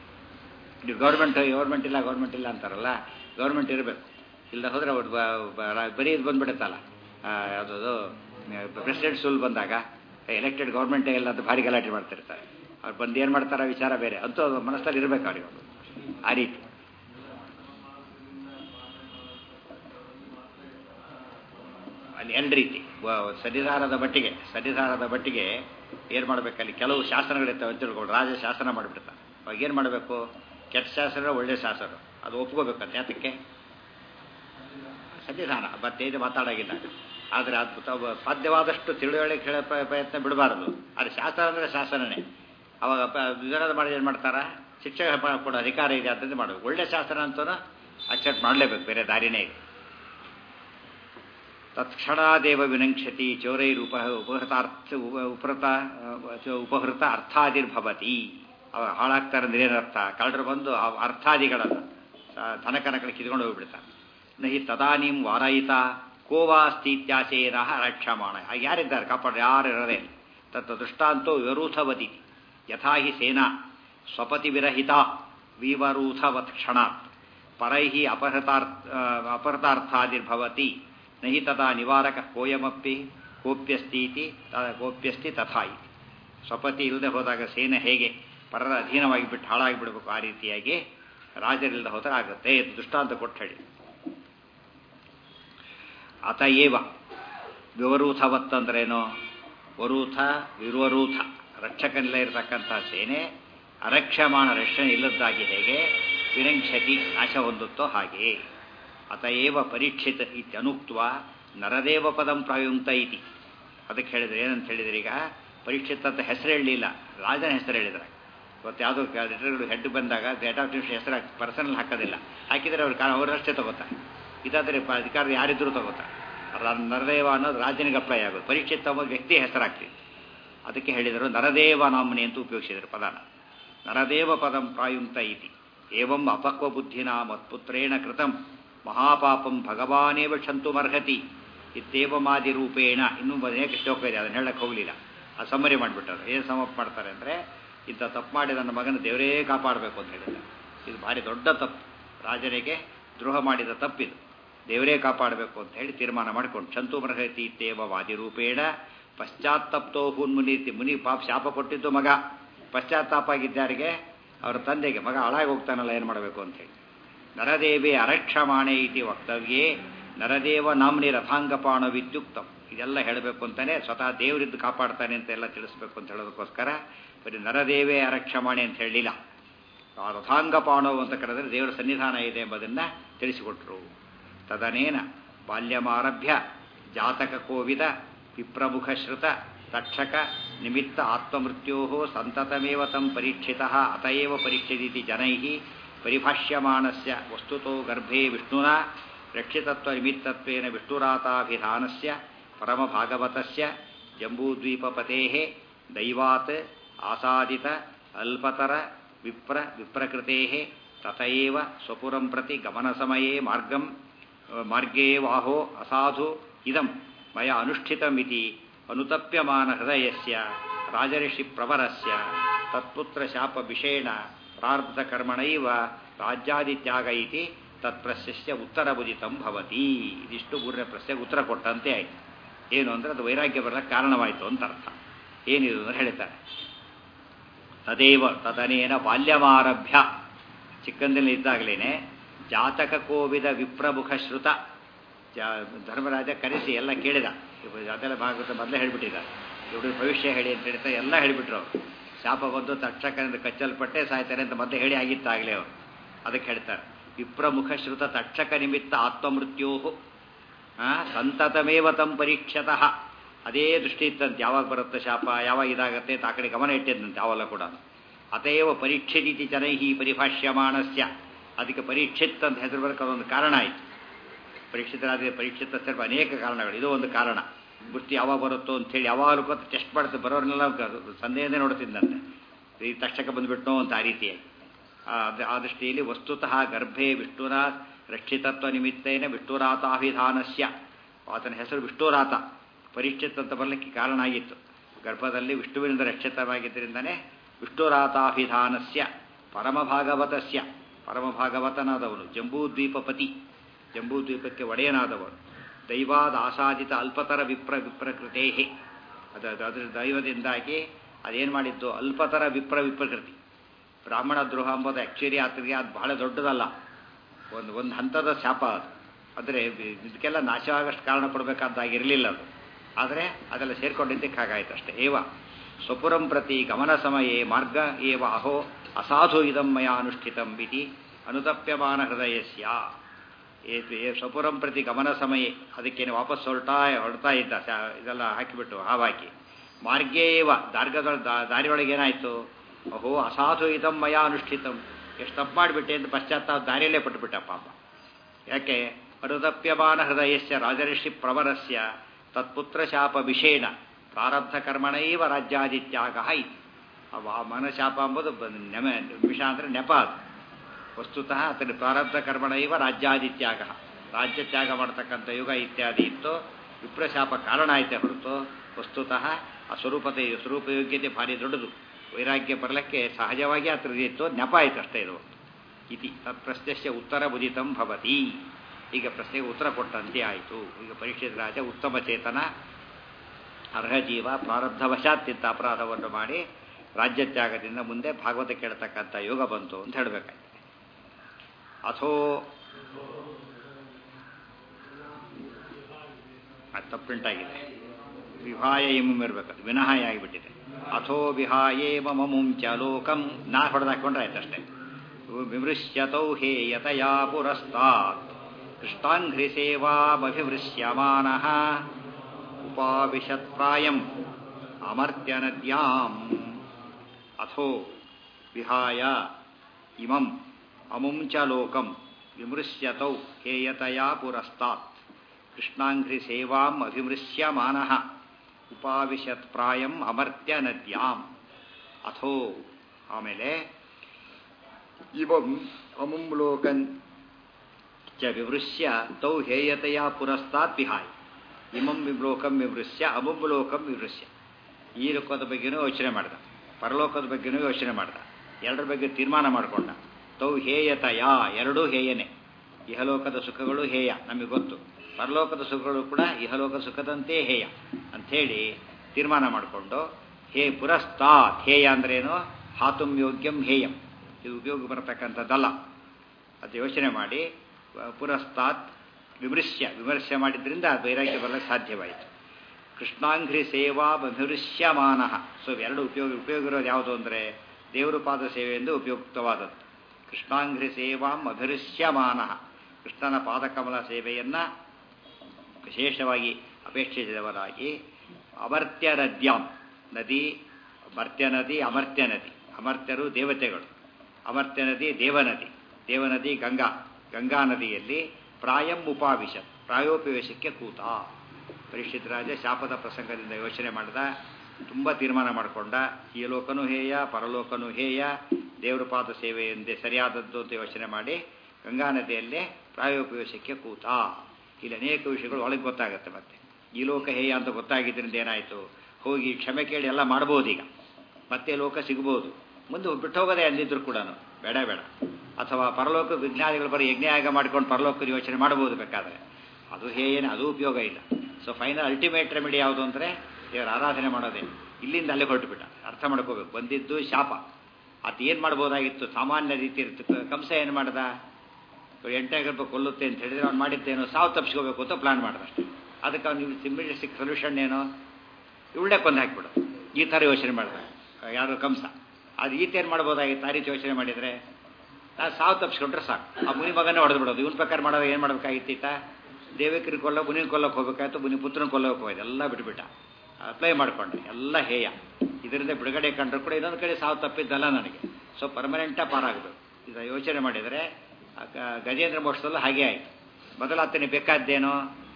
ನೀವು ಗೌರ್ಮೆಂಟ್ ಗೌರ್ಮೆಂಟ್ ಇಲ್ಲ ಗೌರ್ಮೆಂಟ್ ಇಲ್ಲ ಅಂತಾರಲ್ಲ ಗೌರ್ಮೆಂಟ್ ಇರಬೇಕು ಇಲ್ಲ ಹೋದರೆ ಅವ್ರು ಬರೀ ಇದು ಬಂದ್ಬಿಡುತ್ತಲ್ಲ ಯಾವುದದು ಪ್ರೆಸಿಡೆಂಟ್ ಸುಲ್ ಬಂದಾಗ ಎಲೆಕ್ಟೆಡ್ ಗೌರ್ಮೆಂಟೇ ಇಲ್ಲ ಅಂತ ಭಾರಿ ಗಲಾಟೆ ಮಾಡ್ತಿರ್ತಾರೆ ಅವ್ರು ಬಂದು ಏನು ಮಾಡ್ತಾರೆ ವಿಚಾರ ಬೇರೆ ಅಂತೂ ಅದು ಮನಸ್ಸಲ್ಲಿ ಇರಬೇಕು ಅವ್ರಿಗೆ ಆ ರೀತಿ ಅಲ್ಲಿ ಎರಡು ರೀತಿ ಸನ್ನಿಧಾನದ ಮಟ್ಟಿಗೆ ಸನ್ನಿಧಾನದ ಮಟ್ಟಿಗೆ ಏನು ಮಾಡಬೇಕಲ್ಲಿ ಕೆಲವು ಶಾಸನಗಳಿರ್ತವೆ ಅಂತ ತಿಳ್ಕೊಂಡು ರಾಜ ಶಾಸನ ಮಾಡಿಬಿಡ್ತಾನೆ ಅವಾಗ ಏನು ಮಾಡಬೇಕು ಕೆಟ್ಟ ಶಾಸನ ಒಳ್ಳೆ ಶಾಸನ ಅದು ಒಪ್ಕೋಬೇಕಂತ ಯಾತಕ್ಕೆ ಸನ್ನಿಧಾನ ಮತ್ತೆ ಇದು ಮಾತಾಡೋಗಿಲ್ಲ ಆದರೆ ಅದು ಸಾಧ್ಯವಾದಷ್ಟು ತಿಳುವಳಿಕೆ ಹೇಳೋ ಪ್ರಯತ್ನ ಬಿಡಬಾರದು ಆದರೆ ಶಾಸನ ಅಂದರೆ ಶಾಸನನೇ ಅವಾಗ ವಿಧಾನದ ಮಾಡಿ ಏನು ಮಾಡ್ತಾರ ಶಿಕ್ಷಕ ಕೊಡೋ ಅಧಿಕಾರ ಇದೆ ಅಂತಂದು ಮಾಡಬೇಕು ಒಳ್ಳೆ ಶಾಸನ ಅಂತೂ ಅಕ್ಸೆಪ್ಟ್ ಮಾಡಲೇಬೇಕು ಬೇರೆ ದಾರಿನೇ ಇದೆ ತತ್ಕ್ಷಣಾದೇವ ವಿನಂಕ್ಷತಿ ಚೌರೈರುಪ ಉಪಹೃತಾರ್ಥ ಉಪಹೃತ ಉಪಹೃತ ಅರ್ಥಾದಿರ್ಭವತಿ ಅವ ಹಾಳಾಗ್ತಾರೆ ಅಂದ್ರೆ ಏನರ್ಥ ಕಳ್ಳರು ಬಂದು ಆ ಅರ್ಥಾದಿಗಳನ್ನು ಧನಕನಕನ ಕಿತ್ಕೊಂಡು ಹೋಗ್ಬಿಡ್ತಾರೆ ನಹಿ ತದಾನೀಂ ವಾರಾಯಿತ ಕೋವಾಸ್ತಿ ಇತ್ಯಾಚೇನ ರಕ್ಷಮಾಣ ಯಾರಿದ್ದಾರೆ ಕಾಪಾಡ ಯಾರು ಇರದೇ ತತ್ ದೃಷ್ಟಾಂತೋ ವಿವರೂಥವತಿ ಯಥಾ ಹಿ ಸೇನಾ ಸ್ವಪತಿ ವಿರಹಿತ ವಿವರೂಥವತ್ ಕ್ಷಣಾತ್ ಪರೈ ಅಪಹೃತಾರ್ಥ ಅಪಹೃತಾರ್ಥಾದಿರ್ಭವತಿ ನಹಿ ತದಾ ನಿವಾರಕ ಕೋಯಮಪ್ಪಿ ಕೋಪ್ಯಸ್ತೀತಿ ಕೋಪ್ಯಸ್ತಿ ತಥಾ ಇತಿ ಸ್ವಪತಿ ಇಲ್ಲದೆ ಹೋದಾಗ ಸೇನೆ ಹೇಗೆ ಪರರ ಅಧೀನವಾಗಿ ಬಿಟ್ಟು ಹಾಳಾಗಿ ಬಿಡಬೇಕು ಆ ರೀತಿಯಾಗಿ ರಾಜರಿಲ್ಲದೆ ಹೋದರೆ ಆಗುತ್ತೆ ಇದು ದೃಷ್ಟಾಂತ ಕೊಟ್ಟು ಹೇಳಿ ಅತಏವ ವಿವರೂಥವತ್ತಂದ್ರೇನು ವರೂಥ ವಿವರೂಥ ರಕ್ಷಕನಿಲ್ಲ ಇರತಕ್ಕಂಥ ಸೇನೆ ಅರಕ್ಷಮಾಣ ರಕ್ಷಣೆ ಇಲ್ಲದ್ದಾಗಿ ಹೇಗೆ ವಿರಂಕ್ಷತಿ ನಾಶ ಹೊಂದುತ್ತೋ ಹಾಗೆ ಅತಏವ ಪರೀಕ್ಷಿತ ಇತ್ಯನುಕ್ತ ನರದೇವ ಪದಂ ಪ್ರಾಯುಕ್ತ ಇತಿ ಅದಕ್ಕೆ ಹೇಳಿದ್ರೆ ಏನಂತ ಹೇಳಿದ್ರೆ ಈಗ ಪರೀಕ್ಷಿತ್ ಅಂತ ಹೆಸರು ಹೇಳಲಿಲ್ಲ ರಾಜನ ಹೆಸರು ಹೇಳಿದ್ರೆ ಇವತ್ತು ಯಾವುದೋ ಲೆಟರ್ಗಳು ಹೆಡ್ ಬಂದಾಗ ಡೇಟ್ ಆಫ್ ನ್ಯೂಸ್ ಹೆಸರು ಪರ್ಸನಲ್ ಹಾಕೋದಿಲ್ಲ ಹಾಕಿದರೆ ಅವ್ರು ಅವರಷ್ಟೇ ತಗೋತಾರೆ ಇದಾದರೆ ಅಧಿಕಾರ ಯಾರಿದ್ರೂ ತಗೋತಾರೆ ನರದೇವ ಅನ್ನೋದು ರಾಜನಿಗೆ ಅಪ್ಲೈ ಆಗೋದು ಪರೀಕ್ಷಿತ್ ಅನ್ನೋದು ವ್ಯಕ್ತಿ ಹೆಸರಾಗ್ತಿದೆ ಅದಕ್ಕೆ ಹೇಳಿದರು ನರದೇವ ನಾಮನಿ ಅಂತ ಉಪಯೋಗಿಸಿದರು ಪದನ ನರದೇವ ಪದಂ ಪ್ರಾಯುಕ್ತ ಇತಿ ಏವಂ ಅಪಕ್ವ ಬುದ್ಧಿನ ಮತ್ಪುತ್ರೇಣ ಕೃತಂ ಮಹಾಪಾಪಂ ಭಗವಾನೇವ ಕ್ಷಂತುಮರ್ಹತಿ ಇತ್ತೇವಮಾದಿ ರೂಪೇಣ ಇನ್ನೂ ಅನೇಕ ಶ್ಲೋಕ ಇದೆ ಅದನ್ನು ಹೇಳಕ್ಕೆ ಹೋಗಲಿಲ್ಲ ಅದು ಸಮ್ಮರಿ ಮಾಡಿಬಿಟ್ಟರು ಏನು ಸಮಪ್ ಮಾಡ್ತಾರೆ ಅಂದರೆ ಇಂಥ ತಪ್ಪು ಮಾಡಿ ನನ್ನ ಮಗನ ದೇವರೇ ಕಾಪಾಡಬೇಕು ಅಂತ ಹೇಳಿದ್ದಾರೆ ಇದು ಭಾರಿ ದೊಡ್ಡ ತಪ್ಪು ರಾಜನಿಗೆ ದ್ರೋಹ ಮಾಡಿದ ತಪ್ಪಿದು ದೇವರೇ ಕಾಪಾಡಬೇಕು ಅಂತ ಹೇಳಿ ತೀರ್ಮಾನ ಮಾಡಿಕೊಂಡು ಚಂತುಮರ್ಹತಿ ಇತ್ತೇವ ವಾದಿರೂಪೇಣ ಪಶ್ಚಾತ್ತಪ್ತೋ ಮುನಿ ಮುನಿ ಪಾಪ ಶಾಪ ಕೊಟ್ಟಿದ್ದು ಮಗ ಪಶ್ಚಾತ್ತಾಪ ಆಗಿದ್ದಾರಿಗೆ ಅವರ ತಂದೆಗೆ ಮಗ ಹಾಳಾಗಿ ಹೋಗ್ತಾನಲ್ಲ ಏನು ಮಾಡಬೇಕು ಅಂತ ಹೇಳಿ ನರದೇವೇ ಅರಕ್ಷಮಾಣೆ ಇತಿ ವಕ್ತವ್ಯೇ ನರದೇವ ನಾಮ್ನಿ ರಥಾಂಗಪಾಣವಿತ್ಯುಕ್ತಂ ಇದೆಲ್ಲ ಹೇಳಬೇಕು ಅಂತಾನೆ ಸ್ವತಃ ದೇವರಿದ್ದು ಕಾಪಾಡ್ತಾನೆ ಅಂತ ಎಲ್ಲ ತಿಳಿಸ್ಬೇಕು ಅಂತ ಹೇಳೋದಕ್ಕೋಸ್ಕರ ಬರೀ ನರದೇವೇ ಅರಕ್ಷಮಾಣೆ ಅಂತ ಹೇಳಲಿಲ್ಲ ಆ ರಥಾಂಗಪಾಣವು ಅಂತ ಕರೆದರೆ ದೇವರ ಸನ್ನಿಧಾನ ಇದೆ ಎಂಬುದನ್ನು ತಿಳಿಸಿಕೊಟ್ರು ತದನೇನ ಬಾಲ್ಯಮಾರಭ್ಯ ಜಾತಕ ಕೋವಿದ ವಿಪ್ರಮುಖ ಶ್ರುತ ತಕ್ಷಕ ನಿಮಿತ್ತ ಆತ್ಮಮೃತ್ಯೋ ಸಂತತಮೇವ ತಂ ಪರೀಕ್ಷಿತ ಅತಯೇವ ಪರೀಕ್ಷಿತಿ ಜನೈ ಪರಿಭಾಷ್ಯಮಾಣಸ್ಯ ವಸ್ತುತೋ ಗರ್ಭೆ ವಿಷ್ಣುನ ರಕ್ಷಿತತ್ವ ನಿಮಿತ್ತತ್ವೇನ ವಿಷ್ಣುರಾತಾಭಿಧಾನಸ್ಯ ಪರಮಭಾಗವತಸ್ಯ ಜಂಬೂದ್ವೀಪಪತೆ ದೈವಾತ್ ಆಸಾದಿತ ಅಲ್ಪತರ ವಿಪ್ರ ವಿಪ್ರಕೃತೆ ತಥೈವ ಸ್ವಪುರಂ ಪ್ರತಿ ಗಮನಸಮಯೇ ಮಾರ್ಗಂ ಮಾರ್ಗೇ ವಾಹೋ ಅಸಾಧು ಇದಂ ಮಯ ಅನುಷ್ಠಿತಮಿತಿ ಅನುತಪ್ಯಮಾನ ಹೃದಯಸ್ಯ ರಾಜಋಷಿ ಪ್ರವರಸ್ಯ ತತ್ಪುತ್ರ ಶಾಪ ವಿಷೇಣ ಪ್ರಾರಬ್ಧ ಕರ್ಮಣೈವ ರಾಜ್ಯಾದಿತ್ಯಾಗ ಇತಿ ತತ್ಪ್ರಶ್ಯ ಉತ್ತರ ಬುದಿತಂ ಭವತಿ ಇದಿಷ್ಟು ಮೂರನೇ ಪ್ರಶ್ನೆಗೆ ಉತ್ತರ ಕೊಟ್ಟಂತೆ ಆಯಿತು ಏನು ಅಂದರೆ ಅದು ವೈರಾಗ್ಯ ಬರಲಿಕ್ಕೆ ಕಾರಣವಾಯಿತು ಅಂತ ಅರ್ಥ ಏನಿದು ಅಂತ ಹೇಳ್ತಾರೆ ತದೇವ ತದನೇನ ಬಾಲ್ಯಮಾರಭ್ಯ ಚಿಕ್ಕಂದಿನ ಇದ್ದಾಗಲೇ ಜಾತಕ ಕೋವಿದ ವಿಪ್ರಮುಖ ಶ್ರುತ ಧರ್ಮರಾಜ ಕರೆಸಿ ಎಲ್ಲ ಕೇಳಿದ ಅದೆಲ್ಲ ಭಾಗವತ ಮೊದಲೇ ಹೇಳಿಬಿಟ್ಟಿದ್ದಾರೆ ಇವರು ಭವಿಷ್ಯ ಹೇಳಿ ಅಂತ ಹೇಳ್ತಾ ಎಲ್ಲ ಹೇಳಿಬಿಟ್ರು ಅವರು ಶಾಪ ಬಂದು ತಕ್ಷಕನಿಂದ ಕಚ್ಚಲ್ಪಟ್ಟೆ ಸಾಯ್ತಾರೆ ಅಂತ ಮೊದಲೇ ಹೇಳಿ ಆಗಿತ್ತಾಗಲೇ ಅವರು ಅದಕ್ಕೆ ಹೇಳ್ತಾರೆ ವಿಪ್ರಮುಖ ಶ್ರುತ ತಕ್ಷಕ ನಿಮಿತ್ತ ಆತ್ಮಮೃತ್ಯೋ ಸಂತತಮೇವ ತಂ ಪರೀಕ್ಷತಃ ಅದೇ ದೃಷ್ಟಿ ಇತ್ತಂತೆ ಯಾವಾಗ ಬರುತ್ತೆ ಶಾಪ ಯಾವಾಗ ಇದಾಗತ್ತೆ ಆ ಕಡೆ ಗಮನ ಇಟ್ಟಿದ್ದಂತೆ ಯಾವಲ್ಲ ಕೂಡ ಅತೇವ ಪರೀಕ್ಷಿತಿ ಜನೈಹಿ ಪರಿಭಾಷ್ಯಮಾಣಸ್ಯ ಅದಕ್ಕೆ ಪರೀಕ್ಷಿತ್ ಅಂತ ಹೆಸರು ಬರೋಕೆ ಅದೊಂದು ಕಾರಣ ಆಯಿತು ಪರೀಕ್ಷಿತರಾದ ಪರೀಕ್ಷಿತ ಸ್ವಲ್ಪ ಅನೇಕ ಕಾರಣಗಳು ಇದು ಒಂದು ಕಾರಣ ಗುರ್ತಿ ಯಾವಾಗ ಬರುತ್ತೋ ಅಂಥೇಳಿ ಯಾವಾಗಲೂ ಗೊತ್ತ ಟೆಸ್ಟ್ ಮಾಡ್ತಾರೆ ಬರೋರ್ನೆಲ್ಲ ಸಂದೇಹನೇ ನೋಡ್ತಿದ್ದಂತೆ ಈ ತಕ್ಷಕ ಬಂದುಬಿಟ್ನೋ ಅಂತ ಆ ರೀತಿಯಾಗಿ ಆ ದೃಷ್ಟಿಯಲ್ಲಿ ವಸ್ತುತಃ ಗರ್ಭೆ ವಿಷ್ಣುರ ರಕ್ಷಿತತ್ವ ನಿಮಿತ್ತೇನ ವಿಷ್ಣುರಾತಾಭಿಧಾನಸ್ಯ ಆತನ ಹೆಸರು ವಿಷ್ಣುರಾತ ಪರೀಕ್ಷಿತ್ ಅಂತ ಬರಲಿಕ್ಕೆ ಕಾರಣ ಆಗಿತ್ತು ಗರ್ಭದಲ್ಲಿ ವಿಷ್ಣುವಿನಿಂದ ರಕ್ಷಿತವಾಗಿದ್ದರಿಂದನೇ ವಿಷ್ಣುರಾತಾಭಿಧಾನಸ್ಯ ಪರಮಭಾಗವತಸ್ಯ ಪರಮಭಾಗವತನಾದವನು ಜಂಬೂದ್ವೀಪಪತಿ ಜಂಬೂದ್ವೀಪಕ್ಕೆ ಒಡೆಯನಾದವನು ದೈವಾದ ಆಸಾದಿತ ಅಲ್ಪತರ ವಿಪ್ರ ವಿಪ್ರಕೃತೇ ಅದು ಅದ್ರ ದೈವದಿಂದಾಗಿ ಅದೇನು ಮಾಡಿದ್ದು ಅಲ್ಪತರ ವಿಪ್ರ ವಿಪ್ರಕೃತಿ ಬ್ರಾಹ್ಮಣ ದ್ರೋಹ ಅಂಬೋದು ಆ್ಯಕ್ಚುಲಿ ಆತನಿಗೆ ಅದು ಬಹಳ ದೊಡ್ಡದಲ್ಲ ಒಂದು ಒಂದು ಹಂತದ ಶಾಪ ಅದು ಆದರೆ ಇದಕ್ಕೆಲ್ಲ ನಾಶ ಆಗಷ್ಟು ಕಾರಣ ಕೊಡಬೇಕಾದ್ದಾಗಿರಲಿಲ್ಲ ಅದು ಆದರೆ ಅದೆಲ್ಲ ಸೇರ್ಕೊಂಡಿದ್ದಕ್ಕೆ ಹಾಗಾಯ್ತು ಅಷ್ಟೇ ಏವ ಸ್ವಪುರಂ ಪ್ರತಿ ಗಮನ ಸಮಯೇ ಮಾರ್ಗ ಏವ ಅಹೋ ಅಸಾಧು ಇದಂ ಮಯ ಅನುಷ್ಠಿತಂ ಇತಿ ಅನುತಪ್ಯಮಾನ ಹೃದಯಸ್ಯ ಸ್ವಪುರಂ ಪ್ರತಿ ಗಮನ ಸಮಯ ಅದಕ್ಕೇನು ವಾಪಸ್ ಹೊರಟಾ ಹೊರಡ್ತಾ ಇದ್ದ ಇದೆಲ್ಲ ಹಾಕಿಬಿಟ್ಟು ಹಾವಾಕಿ ಮಾರ್ಗೇವ ದಾರ್ಗದ ದಾರಿಯೊಳಗೆ ಏನಾಯಿತು ಅಹೋ ಅಸಾಧು ಇದಂ ಮಯ ಅನುಷ್ಠಿತಂ ಎಷ್ಟು ತಪ್ಪು ಮಾಡಿಬಿಟ್ಟೆ ಅಂತ ಪಶ್ಚಾತ್ತಾಪ ದಾರಿಯಲ್ಲೇ ಪಟ್ಟುಬಿಟ್ಟ ಪಾಪ ಯಾಕೆ ಅನುತಪ್ಯಮಾನ ಹೃದಯಸ್ಯ ರಾಜಋಷಿ ಪ್ರವರಸ್ಯ ತತ್ಪುತ್ರ ಶಾಪ ವಿಷೇಣ ಪ್ರಾರಬ್ಧ ಕರ್ಮಣೈವ ರಾಜ್ಯಾದಿತ್ಯಾಗ ಇತಿ ಆ ಮನಶಾಪ ಎಂಬುದು ನೆಮ ವಿಷ ಅಂದರೆ ನೆಪ ಅದು ವಸ್ತುತಃ ಅತನ ಪ್ರಾರಬ್ಧ ಕರ್ಮಣೈವ ರಾಜ್ಯಾದಿತ್ಯಾಗ ರಾಜ್ಯ ತ್ಯಾಗ ಮಾಡತಕ್ಕಂಥ ಯುಗ ಇತ್ಯಾದಿ ಇತ್ತು ವಿಪ್ರಶಾಪ ಕಾರಣ ಐತೆ ಹೊರತು ವಸ್ತುತಃ ಆ ಸ್ವರೂಪತೆ ಸ್ವರೂಪಯೋಗ್ಯತೆ ಭಾರಿ ದೊಡ್ಡದು ವೈರಾಗ್ಯ ಬರಲಿಕ್ಕೆ ಸಹಜವಾಗಿ ಆ ಇತ್ತು ನೆಪ ಆಯ್ತು ಅಷ್ಟೇ ಇದು ಇತಿ ತತ್ಪ್ರಶ್ನೆಯ ಉತ್ತರ ಬುದಿತಂ ಭವತಿ ಈಗ ಪ್ರಶ್ನೆಗೆ ಉತ್ತರ ಕೊಟ್ಟಂತೆ ಆಯಿತು ಈಗ ಪರೀಕ್ಷಿತ ರಾಜ ಉತ್ತಮ ಚೇತನ ಅರ್ಹ ಜೀವ ಪ್ರಾರಬ್ಧವಶಾತ್ತಿದ್ದ ಅಪರಾಧವನ್ನು ಮಾಡಿ ರಾಜ್ಯ ತ್ಯಾಗದಿಂದ ಮುಂದೆ ಭಾಗವತ ಕೇಳತಕ್ಕಂಥ ಯೋಗ ಬಂತು ಅಂತ ಹೇಳಬೇಕಾಯ್ತು ಅಥೋ ಅದು ತಪ್ಪುಂಟಾಗಿದೆ ವಿಹಾಯ ಇಮಂ ಇರಬೇಕು ವಿನಃ ಆಗಿಬಿಟ್ಟಿದೆ ಅಥೋ ವಿಹಾಯೇಮ ಮಮುಂಚ ಲೋಕಂ ನಾ ಹೊಡೆದಾಕೊಂಡ್ರೆ ಆಯ್ತು ಅಷ್ಟೇ ವಿಮೃಶ್ಯತೌ ಹೇಯತಯಾ ಪುರಸ್ತಾತ್ ಕೃಷ್ಣಾಂಘ್ರಿ ಸೇವಾಮಭಿವೃಶ್ಯಮಾನ ಉಪಾವಿಶತ್ಪ್ರಾಯಂ ಅಮರ್ತ್ಯ ನದ್ಯಾಂ ಅಥೋ ವಿಹಾಯ ಇಮಂ ಅಮುಂ ಚ ಲೋಕಂ ವಿಮೃಶ್ಯತೌ ಹೇಯತಯಾ ಪುರಸ್ತಾತ್ ಕೃಷ್ಣಾಂಘ್ರಿ ಸೇವಾಂ ಅಭಿಮೃಶ್ಯಮಾನ ಉಪಾವಿಶತ್ ಪ್ರಾಯಂ ಅಮರ್ತ್ಯ ನದ್ಯಾಂ ಅಥೋ ಆಮೇಲೆ ಇವಂ ಅಮುಂ ಲೋಕನ್ ಚ ವಿವೃಶ್ಯ ತೌ ಹೇಯತೆಯ ಪುರಸ್ತಾತ್ ವಿಹಾಯ್ ಇಮಂ ಲೋಕಂ ವಿವೃಶ್ಯ ಅಮುಂ ಲೋಕಂ ವಿವೃಶ್ಯ ಈ ಲೋಕದ ಬಗ್ಗೆನೂ ಯೋಚನೆ ಮಾಡ್ದ ಪರಲೋಕದ ಬಗ್ಗೆನೂ ಯೋಚನೆ ಮಾಡ್ದ ಎರಡರ ಬಗ್ಗೆ ತೀರ್ಮಾನ ಮಾಡಿಕೊಂಡ ತೌ ಹೇಯತಯ ಎರಡೂ ಹೇಯನೇ ಇಹಲೋಕದ ಸುಖಗಳು ಹೇಯ ನಮಗೆ ಗೊತ್ತು ಪರಲೋಕದ ಸುಖಗಳು ಕೂಡ ಇಹಲೋಕದ ಸುಖದಂತೆ ಹೇಯ ಅಂಥೇಳಿ ತೀರ್ಮಾನ ಮಾಡಿಕೊಂಡು ಹೇ ಪುರಸ್ತಾತ್ ಹೇಯ ಅಂದ್ರೇನು ಹಾತುಂ ಯೋಗ್ಯಂ ಹೇಯಂ ಇದು ಉಪಯೋಗ ಬರತಕ್ಕಂಥದ್ದಲ್ಲ ಅದು ಯೋಚನೆ ಮಾಡಿ ಪುರಸ್ತಾತ್ ವಿಮೃಶ್ಯ ವಿಮರ್ಶೆ ಮಾಡಿದ್ರಿಂದ ವೈರಾಗ್ಯ ಬರಲಿಕ್ಕೆ ಸಾಧ್ಯವಾಯಿತು ಕೃಷ್ಣಾಂಘ್ರಿ ಸೇವಾ ಅಭಿವೃಶ್ಯಮಾನ ಸೊ ಎರಡು ಉಪಯೋಗ ಉಪಯೋಗ ಇರೋದು ಯಾವುದು ಅಂದರೆ ದೇವರು ಪಾದ ಸೇವೆ ಎಂದು ಉಪಯುಕ್ತವಾದದ್ದು ಕೃಷ್ಣಾಂಘ್ರಿ ಸೇವಾಂ ಅಭಿರುಷ್ಯಮಾನ ಕೃಷ್ಣನ ಪಾದಕಮಲ ಸೇವೆಯನ್ನು ವಿಶೇಷವಾಗಿ ಅಪೇಕ್ಷಿಸಿದವರಾಗಿ ಅಮರ್ತ್ಯ ನದ್ಯಾಂ ನದಿ ಮರ್ತ್ಯ ನದಿ ಅಮರ್ತ್ಯ ನದಿ ಅಮರ್ತ್ಯರು ದೇವತೆಗಳು ಅಮರ್ತ್ಯ ನದಿ ದೇವನದಿ ದೇವನದಿ ಗಂಗಾ ಗಂಗಾ ನದಿಯಲ್ಲಿ ಪ್ರಾಯಂ ಉಪಾವಿಶ ಪ್ರಾಯೋಪವೇಶಕ್ಕೆ ಕೂತ ಪರೀಕ್ಷಿತ್ ರಾಜ ಶಾಪದ ಪ್ರಸಂಗದಿಂದ ಯೋಚನೆ ಮಾಡಿದ ತುಂಬ ತೀರ್ಮಾನ ಮಾಡಿಕೊಂಡ ಈ ಲೋಕನೂ ಹೇಯ ಪರಲೋಕನೂ ಹೇಯ ದೇವರ ಪಾದ ಸೇವೆ ಎಂದೇ ಸರಿಯಾದದ್ದು ಅಂತ ಯೋಚನೆ ಮಾಡಿ ಗಂಗಾ ನದಿಯಲ್ಲೇ ಪ್ರಾಯೋಪವೇಶಕ್ಕೆ ಕೂತ ಇಲ್ಲಿ ಅನೇಕ ವಿಷಯಗಳು ಒಳಗೆ ಗೊತ್ತಾಗುತ್ತೆ ಮತ್ತೆ ಈ ಲೋಕ ಹೇಯ ಅಂತ ಗೊತ್ತಾಗಿದ್ದರಿಂದ ಏನಾಯಿತು ಹೋಗಿ ಕ್ಷಮೆ ಕೇಳಿ ಎಲ್ಲ ಮಾಡ್ಬೋದು ಈಗ ಮತ್ತೆ ಲೋಕ ಸಿಗ್ಬೋದು ಮುಂದೆ ಬಿಟ್ಟು ಹೋಗೋದೇ ಅಂದಿದ್ರು ಕೂಡ ಬೇಡ ಬೇಡ ಅಥವಾ ಪರಲೋಕ ವಿಜ್ಞಾನಿಗಳು ಬರೀ ಯಜ್ಞಯಾಗ ಮಾಡ್ಕೊಂಡು ಪರಲೋಕದ ಯೋಚನೆ ಮಾಡ್ಬೋದು ಬೇಕಾದರೆ ಅದು ಹೇಯೇನೆ ಅದು ಉಪಯೋಗ ಇಲ್ಲ ಸೊ ಫೈನಲ್ ಅಲ್ಟಿಮೇಟ್ ರೆಮಿಡಿ ಯಾವುದು ಅಂದರೆ ದೇವರ ಆರಾಧನೆ ಮಾಡೋದೇ ಇಲ್ಲಿಂದ ಅಲ್ಲೇ ಹೊರಟುಬಿಟ್ಟ ಅರ್ಥ ಮಾಡ್ಕೋಬೇಕು ಬಂದಿದ್ದು ಶಾಪ ಅದು ಏನು ಮಾಡ್ಬೋದಾಗಿತ್ತು ಸಾಮಾನ್ಯ ರೀತಿ ಇರುತ್ತೆ ಕಂಸ ಏನು ಮಾಡ್ದ ಎಂಟನೇ ಗರ್ಭ ಕೊಲ್ಲುತ್ತೆ ಅಂತ ಹೇಳಿದ್ರೆ ಅವ್ನು ಮಾಡಿದ್ದೇನೋ ಸಾವು ತಪ್ಪಿಸ್ಕೋಬೇಕು ಅಂತ ಪ್ಲಾನ್ ಮಾಡ್ದ ಅಷ್ಟೇ ಅದಕ್ಕೆ ಅವ್ನು ಸಿಂಬಿಳಿಸ್ಟಿಕ್ ಸೊಲ್ಯೂಷನ್ ಏನು ಇವಳೇ ಕೊಂದು ಹಾಕ್ಬಿಡು ಈ ಥರ ಯೋಚನೆ ಮಾಡ್ದ ಯಾರು ಕಂಸ ಅದು ಈತೇನು ಮಾಡ್ಬೋದಾಗಿತ್ತು ಆ ರೀತಿ ಯೋಚನೆ ಮಾಡಿದರೆ ನಾ ಸಾವು ತಪ್ಪಿಸ್ಕೊಂಡ್ರೆ ಸಾಕು ಆ ಮುನಿ ಮಗನೇ ಹೊಡೆದು ಬಿಡೋದು ಇವನ್ ಪ್ರಕಾರ ಮಾಡೋದು ಏನು ಮಾಡಬೇಕಾಗಿತ್ತು ಈತ ದೇವಕರಿಗೆ ಕೊಲ್ಲ ಮುನಿನ ಕೊಲ್ಲಕ್ಕೆ ಹೋಗ್ಬೇಕಾಯ್ತು ಮುನಿ ಪುತ್ರನ ಕೊಲ್ಲಕ್ಕೆ ಹೋಯ್ತು ಎಲ್ಲ ಬಿಟ್ಬಿಟ್ಟ ಅಪ್ಲೈ ಮಾಡ್ಕೊಂಡೆ ಎಲ್ಲ ಹೇಯ ಇದರಿಂದ ಬಿಡುಗಡೆ ಕಂಡ್ರು ಕೂಡ ಇನ್ನೊಂದು ಕಡೆ ಸಾವು ತಪ್ಪಿದ್ದಲ್ಲ ನನಗೆ ಸೊ ಪರ್ಮನೆಂಟಾಗಿ ಪಾರಾಗಬೇಕು ಇದು ಯೋಚನೆ ಮಾಡಿದರೆ ಗಜೇಂದ್ರ ಮೋಕ್ಷದಲ್ಲೂ ಹಾಗೆ ಆಯಿತು ಮೊದಲಾತನಿಗೆ ಬೇಕಾದ್ದೇನೋ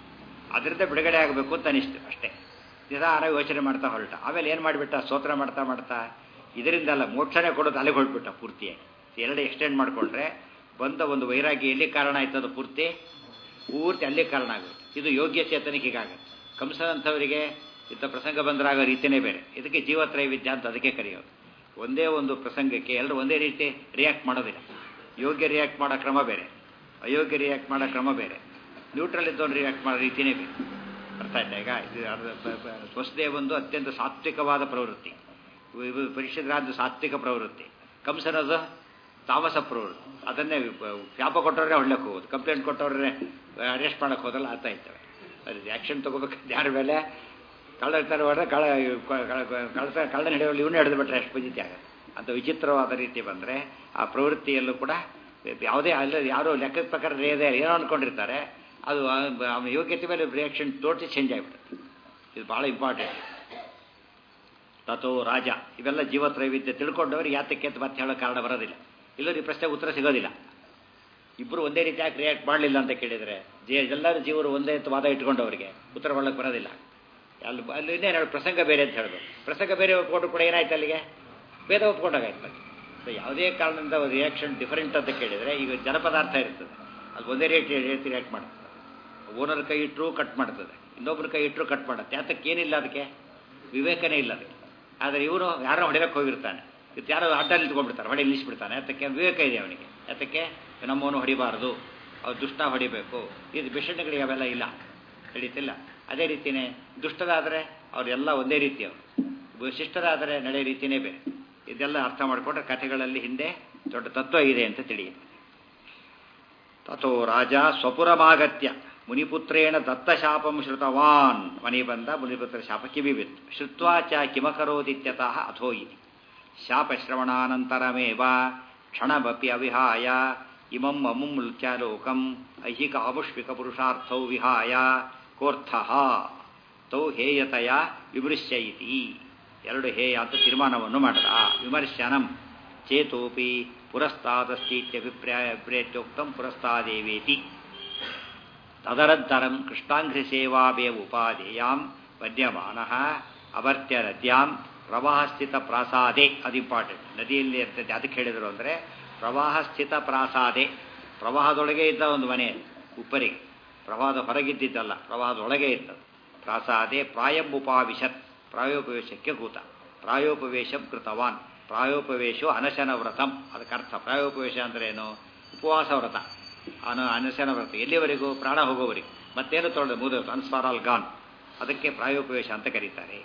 ಅದರಿಂದ ಬಿಡುಗಡೆ ಆಗಬೇಕು ಅಂತ ಅನಿಸ್ತು ಅಷ್ಟೇ ನಿಧಾನ ಯೋಚನೆ ಮಾಡ್ತಾ ಹೊರಟ ಆಮೇಲೆ ಏನು ಮಾಡಿಬಿಟ್ಟ ಸ್ತೋತ್ರ ಮಾಡ್ತಾ ಮಾಡ್ತಾ ಇದರಿಂದಲ್ಲ ಮೋಕ್ಷನೇ ಕೊಡೋದು ಅಲ್ಲಿಗೆ ಹೊರಟ್ಬಿಟ್ಟ ಪೂರ್ತಿಯಾಗಿ ಎರಡು ಎಕ್ಸ್ಟೆಂಡ್ ಮಾಡಿಕೊಂಡ್ರೆ ಬಂದ ಒಂದು ವೈರಾಗ್ಯ ಎಲ್ಲಿ ಕಾರಣ ಆಯ್ತದ ಪೂರ್ತಿ ಪೂರ್ತಿ ಅಲ್ಲಿ ಕಾರಣ ಆಗುತ್ತೆ ಇದು ಯೋಗ್ಯ ಚೇತನಿಕೆಗಾಗುತ್ತೆ ಕಂಸನಂಥವರಿಗೆ ಇಂಥ ಪ್ರಸಂಗ ಬಂದರಾಗೋ ರೀತಿಯೇ ಬೇರೆ ಇದಕ್ಕೆ ಜೀವತ್ರೈವಿದ್ಯ ಅಂತ ಅದಕ್ಕೆ ಕರೆಯೋದು ಒಂದೇ ಒಂದು ಪ್ರಸಂಗಕ್ಕೆ ಎಲ್ಲರೂ ಒಂದೇ ರೀತಿ ರಿಯಾಕ್ಟ್ ಮಾಡೋದಿಲ್ಲ ಯೋಗ್ಯ ರಿಯಾಕ್ಟ್ ಮಾಡೋ ಕ್ರಮ ಬೇರೆ ಅಯೋಗ್ಯ ರಿಯಾಕ್ಟ್ ಮಾಡೋ ಕ್ರಮ ಬೇರೆ ನ್ಯೂಟ್ರಲ್ ಇದ್ದವನು ರಿಯಾಕ್ಟ್ ಮಾಡೋ ರೀತಿಯೇ ಬೇರೆ ಅರ್ಥ ಆಯ್ತಾ ಈಗ ಇದು ಸ್ವಸ್ದೇ ಒಂದು ಅತ್ಯಂತ ಸಾತ್ವಿಕವಾದ ಪ್ರವೃತ್ತಿ ಪರಿಷದ್ರಾದ ಸಾತ್ವಿಕ ಪ್ರವೃತ್ತಿ ಕಂಸನದು ತಾಮಸ ಪ್ರವೃತ್ತಿ ಅದನ್ನೇ ಶಾಪ ಕೊಟ್ಟವ್ರೆ ಹೊಡ್ಲಕ್ಕೆ ಹೋಗೋದು ಕಂಪ್ಲೇಂಟ್ ಕೊಟ್ಟವ್ರೆ ಅರೆಸ್ಟ್ ಮಾಡೋಕ್ಕೆ ಹೋದಲ್ಲ ಆತ ಇರ್ತವೆ ಅದು ಆ್ಯಕ್ಷನ್ ತೊಗೋಬೇಕಂತ ಯಾರ ಮೇಲೆ ಕಳ್ಳ ಇರ್ತಾರೆ ಹೊಡೆದ್ರೆ ಕಳ್ಳ ಕಳ್ಸ ಕಳ್ಳ ಹಿಡಿಯೋಲ್ಲಿ ಇವನ್ನ ಹಿಡಿದು ಬಿಟ್ರೆ ಎಷ್ಟು ಪಂಜಿತಿ ಆಗುತ್ತೆ ಅಂತ ವಿಚಿತ್ರವಾದ ರೀತಿ ಬಂದರೆ ಆ ಪ್ರವೃತ್ತಿಯಲ್ಲೂ ಕೂಡ ಯಾವುದೇ ಅಲ್ಲ ಯಾರೋ ಲೆಕ್ಕದ ಪ್ರಕಾರ ರೇದೆ ಏನೋ ಅಂದ್ಕೊಂಡಿರ್ತಾರೆ ಅದು ಅವನ ಯೋಗ್ಯತೆ ಮೇಲೆ ರಿಯಾಕ್ಷನ್ ಟೋಟಲಿ ಚೇಂಜ್ ಆಗಿಬಿಡುತ್ತೆ ಇದು ಭಾಳ ಇಂಪಾರ್ಟೆಂಟ್ ತಥೋ ರಾಜ ಇವೆಲ್ಲ ಜೀವತ್ರೈವಿದ್ಯ ತಿಳ್ಕೊಂಡವ್ರು ಯಾತಕ್ಕೆ ಅಂತ ಮತ್ತೆ ಹೇಳೋ ಕಾರಣ ಬರೋದಿಲ್ಲ ಇಲ್ಲರೂ ಈ ಪ್ರಶ್ನೆಗೆ ಉತ್ತರ ಸಿಗೋದಿಲ್ಲ ಇಬ್ಬರು ಒಂದೇ ರೀತಿ ಯಾಕೆ ರಿಯಾಕ್ಟ್ ಮಾಡಲಿಲ್ಲ ಅಂತ ಕೇಳಿದರೆ ಜೇ ಎಲ್ಲರೂ ಜೀವರು ಒಂದೇ ವಾದ ಇಟ್ಕೊಂಡವರಿಗೆ ಉತ್ತರ ಕೊಡೋಕ್ಕೆ ಬರೋದಿಲ್ಲ ಅಲ್ಲಿ ಅಲ್ಲಿ ಇನ್ನೇನು ಹೇಳಿ ಪ್ರಸಂಗ ಬೇರೆ ಅಂತ ಹೇಳಬೇಕು ಪ್ರಸಂಗ ಬೇರೆ ಒಪ್ಕೊಂಡು ಕೂಡ ಏನಾಯ್ತು ಅಲ್ಲಿಗೆ ಭೇದ ಒಪ್ಕೊಂಡಾಗಾಯ್ತು ಸೊ ಯಾವುದೇ ಕಾರಣದಿಂದ ರಿಯಾಕ್ಷನ್ ಡಿಫರೆಂಟ್ ಅಂತ ಕೇಳಿದರೆ ಈಗ ಜನಪದಾರ್ಥ ಇರ್ತದೆ ಅದು ಒಂದೇ ರೇಟ್ ರೀತಿ ರಿಯಾಕ್ಟ್ ಮಾಡ್ತದೆ ಓನರ್ ಕೈ ಇಟ್ಟರು ಕಟ್ ಮಾಡ್ತದೆ ಇನ್ನೊಬ್ರ ಕೈ ಇಟ್ಟರು ಕಟ್ ಮಾಡುತ್ತೆ ಯಾತಕ್ಕೆ ಏನಿಲ್ಲ ಅದಕ್ಕೆ ವಿವೇಕನೇ ಇಲ್ಲ ಅದಕ್ಕೆ ಆದರೆ ಇವನು ಯಾರೋ ಹೊಡೆಯಕ್ಕೆ ಹೋಗಿರ್ತಾನೆ ಇದು ಯಾರೋ ಅಡ್ಡ ನಿಂತ್ಕೊಂಡ್ಬಿಡ್ತಾರೆ ಹೊಡೆ ನಿಲ್ಲಿಸ್ಬಿಡ್ತಾನೆ ಯಾತಕ್ಕೆ ವಿವೇಕ ಇದೆ ಅವನಿಗೆ ಯಾತಕ್ಕೆ ನಮ್ಮವನು ಹೊಡಿಬಾರ್ದು ಅವ್ರು ದುಷ್ಟ ಹೊಡಿಬೇಕು ಇದು ಬಿಷಣ್ಗಳಿಗೆ ಅವೆಲ್ಲ ಇಲ್ಲ ಹಿಡಿತಿಲ್ಲ ಅದೇ ರೀತಿಯೇ ದುಷ್ಟರಾದರೆ ಅವರೆಲ್ಲ ಒಂದೇ ರೀತಿಯವರು ಶಿಷ್ಟರಾದರೆ ನಡೆ ರೀತಿಯೇ ಬೇರೆ ಇದೆಲ್ಲ ಅರ್ಥ ಮಾಡಿಕೊಂಡ್ರೆ ಕಥೆಗಳಲ್ಲಿ ಹಿಂದೆ ದೊಡ್ಡ ತತ್ವ ಇದೆ ಅಂತ ತಿಳಿಯುತ್ತೆ ತಥೋ ರಾಜ ಸ್ವಪುರಮಾಗತ್ಯ ಮುನಿಪುತ್ರೇಣ ದತ್ತಶಾಪಂ ಶ್ರುತವಾನ್ ಮನೆ ಬಂದ ಮುನಿಪುತ್ರ ಶಾಪ ಕಿವಿಬಿತ್ತು ಶ್ರುತ್ವಾ ಚ ಕಿಮಕರೋದಿತ್ಯತಃ ಅಥೋ ಇತಿ ಶಾಪಶ್ರವಣಾನಂತರಮೇವ ಕ್ಷಣಮಪಿ ಅವಿಹಾಯ ಇಮಂ ಅಮುಂ ಚ ಲೋಕಂ ಐಹಿಕ ಅಮುಷ್ವಿಕ ಪುರುಷಾರ್ಥೌ ವಿಹಾಯ ಕೋರ್ಥಃ ತೌ ಹೇಯತಯ ವಿಮೃಶ್ಯ ಇತಿ ಎರಡು ಹೇಯ ಅಂತ ತೀರ್ಮಾನವನ್ನು ಮಾಡಿದ ವಿಮರ್ಶನಂ ಚೇತೋಪಿ ಪುರಸ್ತಾದಸ್ತೀತ್ಯಭಿಪ್ರಾಯ ಪ್ರೇತ್ಯೋಕ್ತಂ ಪುರಸ್ತಾದೇವೇತಿ ತದನಂತರಂ ಕೃಷ್ಣಾಂಘ್ರಿ ಸೇವಾಭೇವ ಉಪಾಧೇಯಾಂ ವನ್ಯಮಾನ ಅಮರ್ತ್ಯ ನದ್ಯಾಂ ಪ್ರವಾಹ ಸ್ಥಿತ ಪ್ರಾಸಾದೆ ಅದು ಇಂಪಾರ್ಟೆಂಟ್ ನದಿಯಲ್ಲಿ ಇರ್ತದೆ ಅದಕ್ಕೆ ಹೇಳಿದರು ಅಂದರೆ ಪ್ರವಾಹ ಸ್ಥಿತ ಪ್ರಾಸಾದೆ ಪ್ರವಾಹದೊಳಗೆ ಇದ್ದ ಒಂದು ಮನೆ ಉಪ್ಪರಿಗೆ ಪ್ರವಾಹದ ಹೊರಗಿದ್ದಿದ್ದಲ್ಲ ಪ್ರವಾಹದೊಳಗೆ ಇದ್ದದ್ದು ಪ್ರಾಸಾದೆ ಪ್ರಾಯಂಬುಪಾವಿಶತ್ ಪ್ರಾಯೋಪವೇಶಕ್ಕೆ ಕೂತ ಪ್ರಾಯೋಪವೇಶಂ ಕೃತವಾನ್ ಪ್ರಾಯೋಪವೇಶೋ ಅನಶನ ವ್ರತಂ ಅದಕ್ಕೆ ಅರ್ಥ ಪ್ರಾಯೋಪವೇಶ ಅಂದ್ರೆ ಏನು ಉಪವಾಸ ವ್ರತ ಅನ ಅನಶನ ವ್ರತ ಎಲ್ಲಿವರೆಗೂ ಪ್ರಾಣ ಹೋಗೋವರೆಗೂ ಮತ್ತೇನು ತೊಳೆದು ಮುದ ಅನ್ಸ್ಫಾರ್ ಆಲ್ ಗಾನ್ ಅದಕ್ಕೆ ಪ್ರಾಯೋಪವೇಶ ಅಂತ ಕರೀತಾರೆ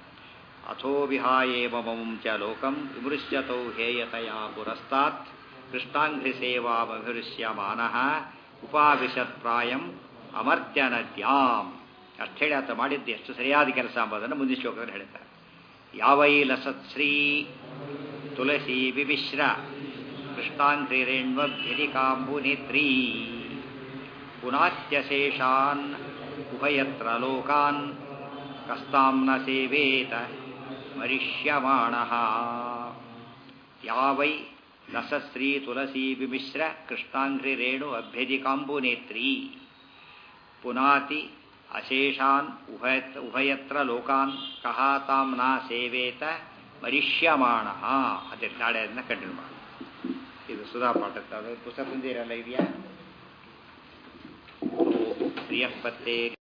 ಅಥೋ ವಿಹಾಯೇವ ಮಮಂ ಚ ಲೋಕಂ ವಿಮೃಶ್ಯತೌ ಹೇಯತಯ ಪುರಸ್ತಾತ್ ಕೃಷ್ಣಾಂಘ್ರಿ ಸೇವಾಭಿರುಷ್ಯಮಾನಃ ಉಪಾವಿಶತ್ ಪ್ರಾಯಂ ಅಮರ್ತ್ಯ ನದ್ಯಾಂ ಅಷ್ಟು ಹೇಳಿ ಆತ ಮಾಡಿದ್ದು ಎಷ್ಟು ಸರಿಯಾದ ಕೆಲಸ ಎಂಬುದನ್ನು ಮುಂದಿನ ಶ್ಲೋಕದಲ್ಲಿ ಹೇಳ್ತಾರೆ ಯಾವೈ ಲಸತ್ಶ್ರೀ ತುಳಸಿ ವಿಮಿಶ್ರ ಕೃಷ್ಣಾಂಘ್ರಿರೇಣ್ವಭ್ಯಧಿಕಾಂಬುನೇತ್ರೀ ಪುನಾತ್ಯಶೇಷಾನ್ ಉಭಯತ್ರ ಲೋಕಾನ್ ಕಸ್ತಾಂ ನ ಸೇವೇತ ಮರಿಷ್ಯಮಾಣಃ ಯಾವೈ ರಸಶ್ರೀ ತುಳಸಿ ವಿಮಿಶ್ರ ಕೃಷ್ಣಾಂಘ್ರಿರೇಣು ಅಭ್ಯಧಿಕಾಂಬುನೇತ್ರೀ ಪುನಾತಿ ಅಶೇಷಾನ್ ಉಭಯ ಉಭಯತ್ರ ಲೋಕಾನ್ ಕಹ ತಾಂ ನ ಸೇವೇತ ಮರಿಷ್ಯಮಾಣ ಅದೇ ನಾಳೆ ಅದನ್ನ ಕಂಟಿನ್ಯೂ ಮಾಡಿ ಇದು ಸುಧಾ ಪಾಠ ಪುಸ್ತಕ ತಂದಿರಲ್ಲ ಇದೆಯಾ ಪ್ರಿಯ ಪತ್ತೆ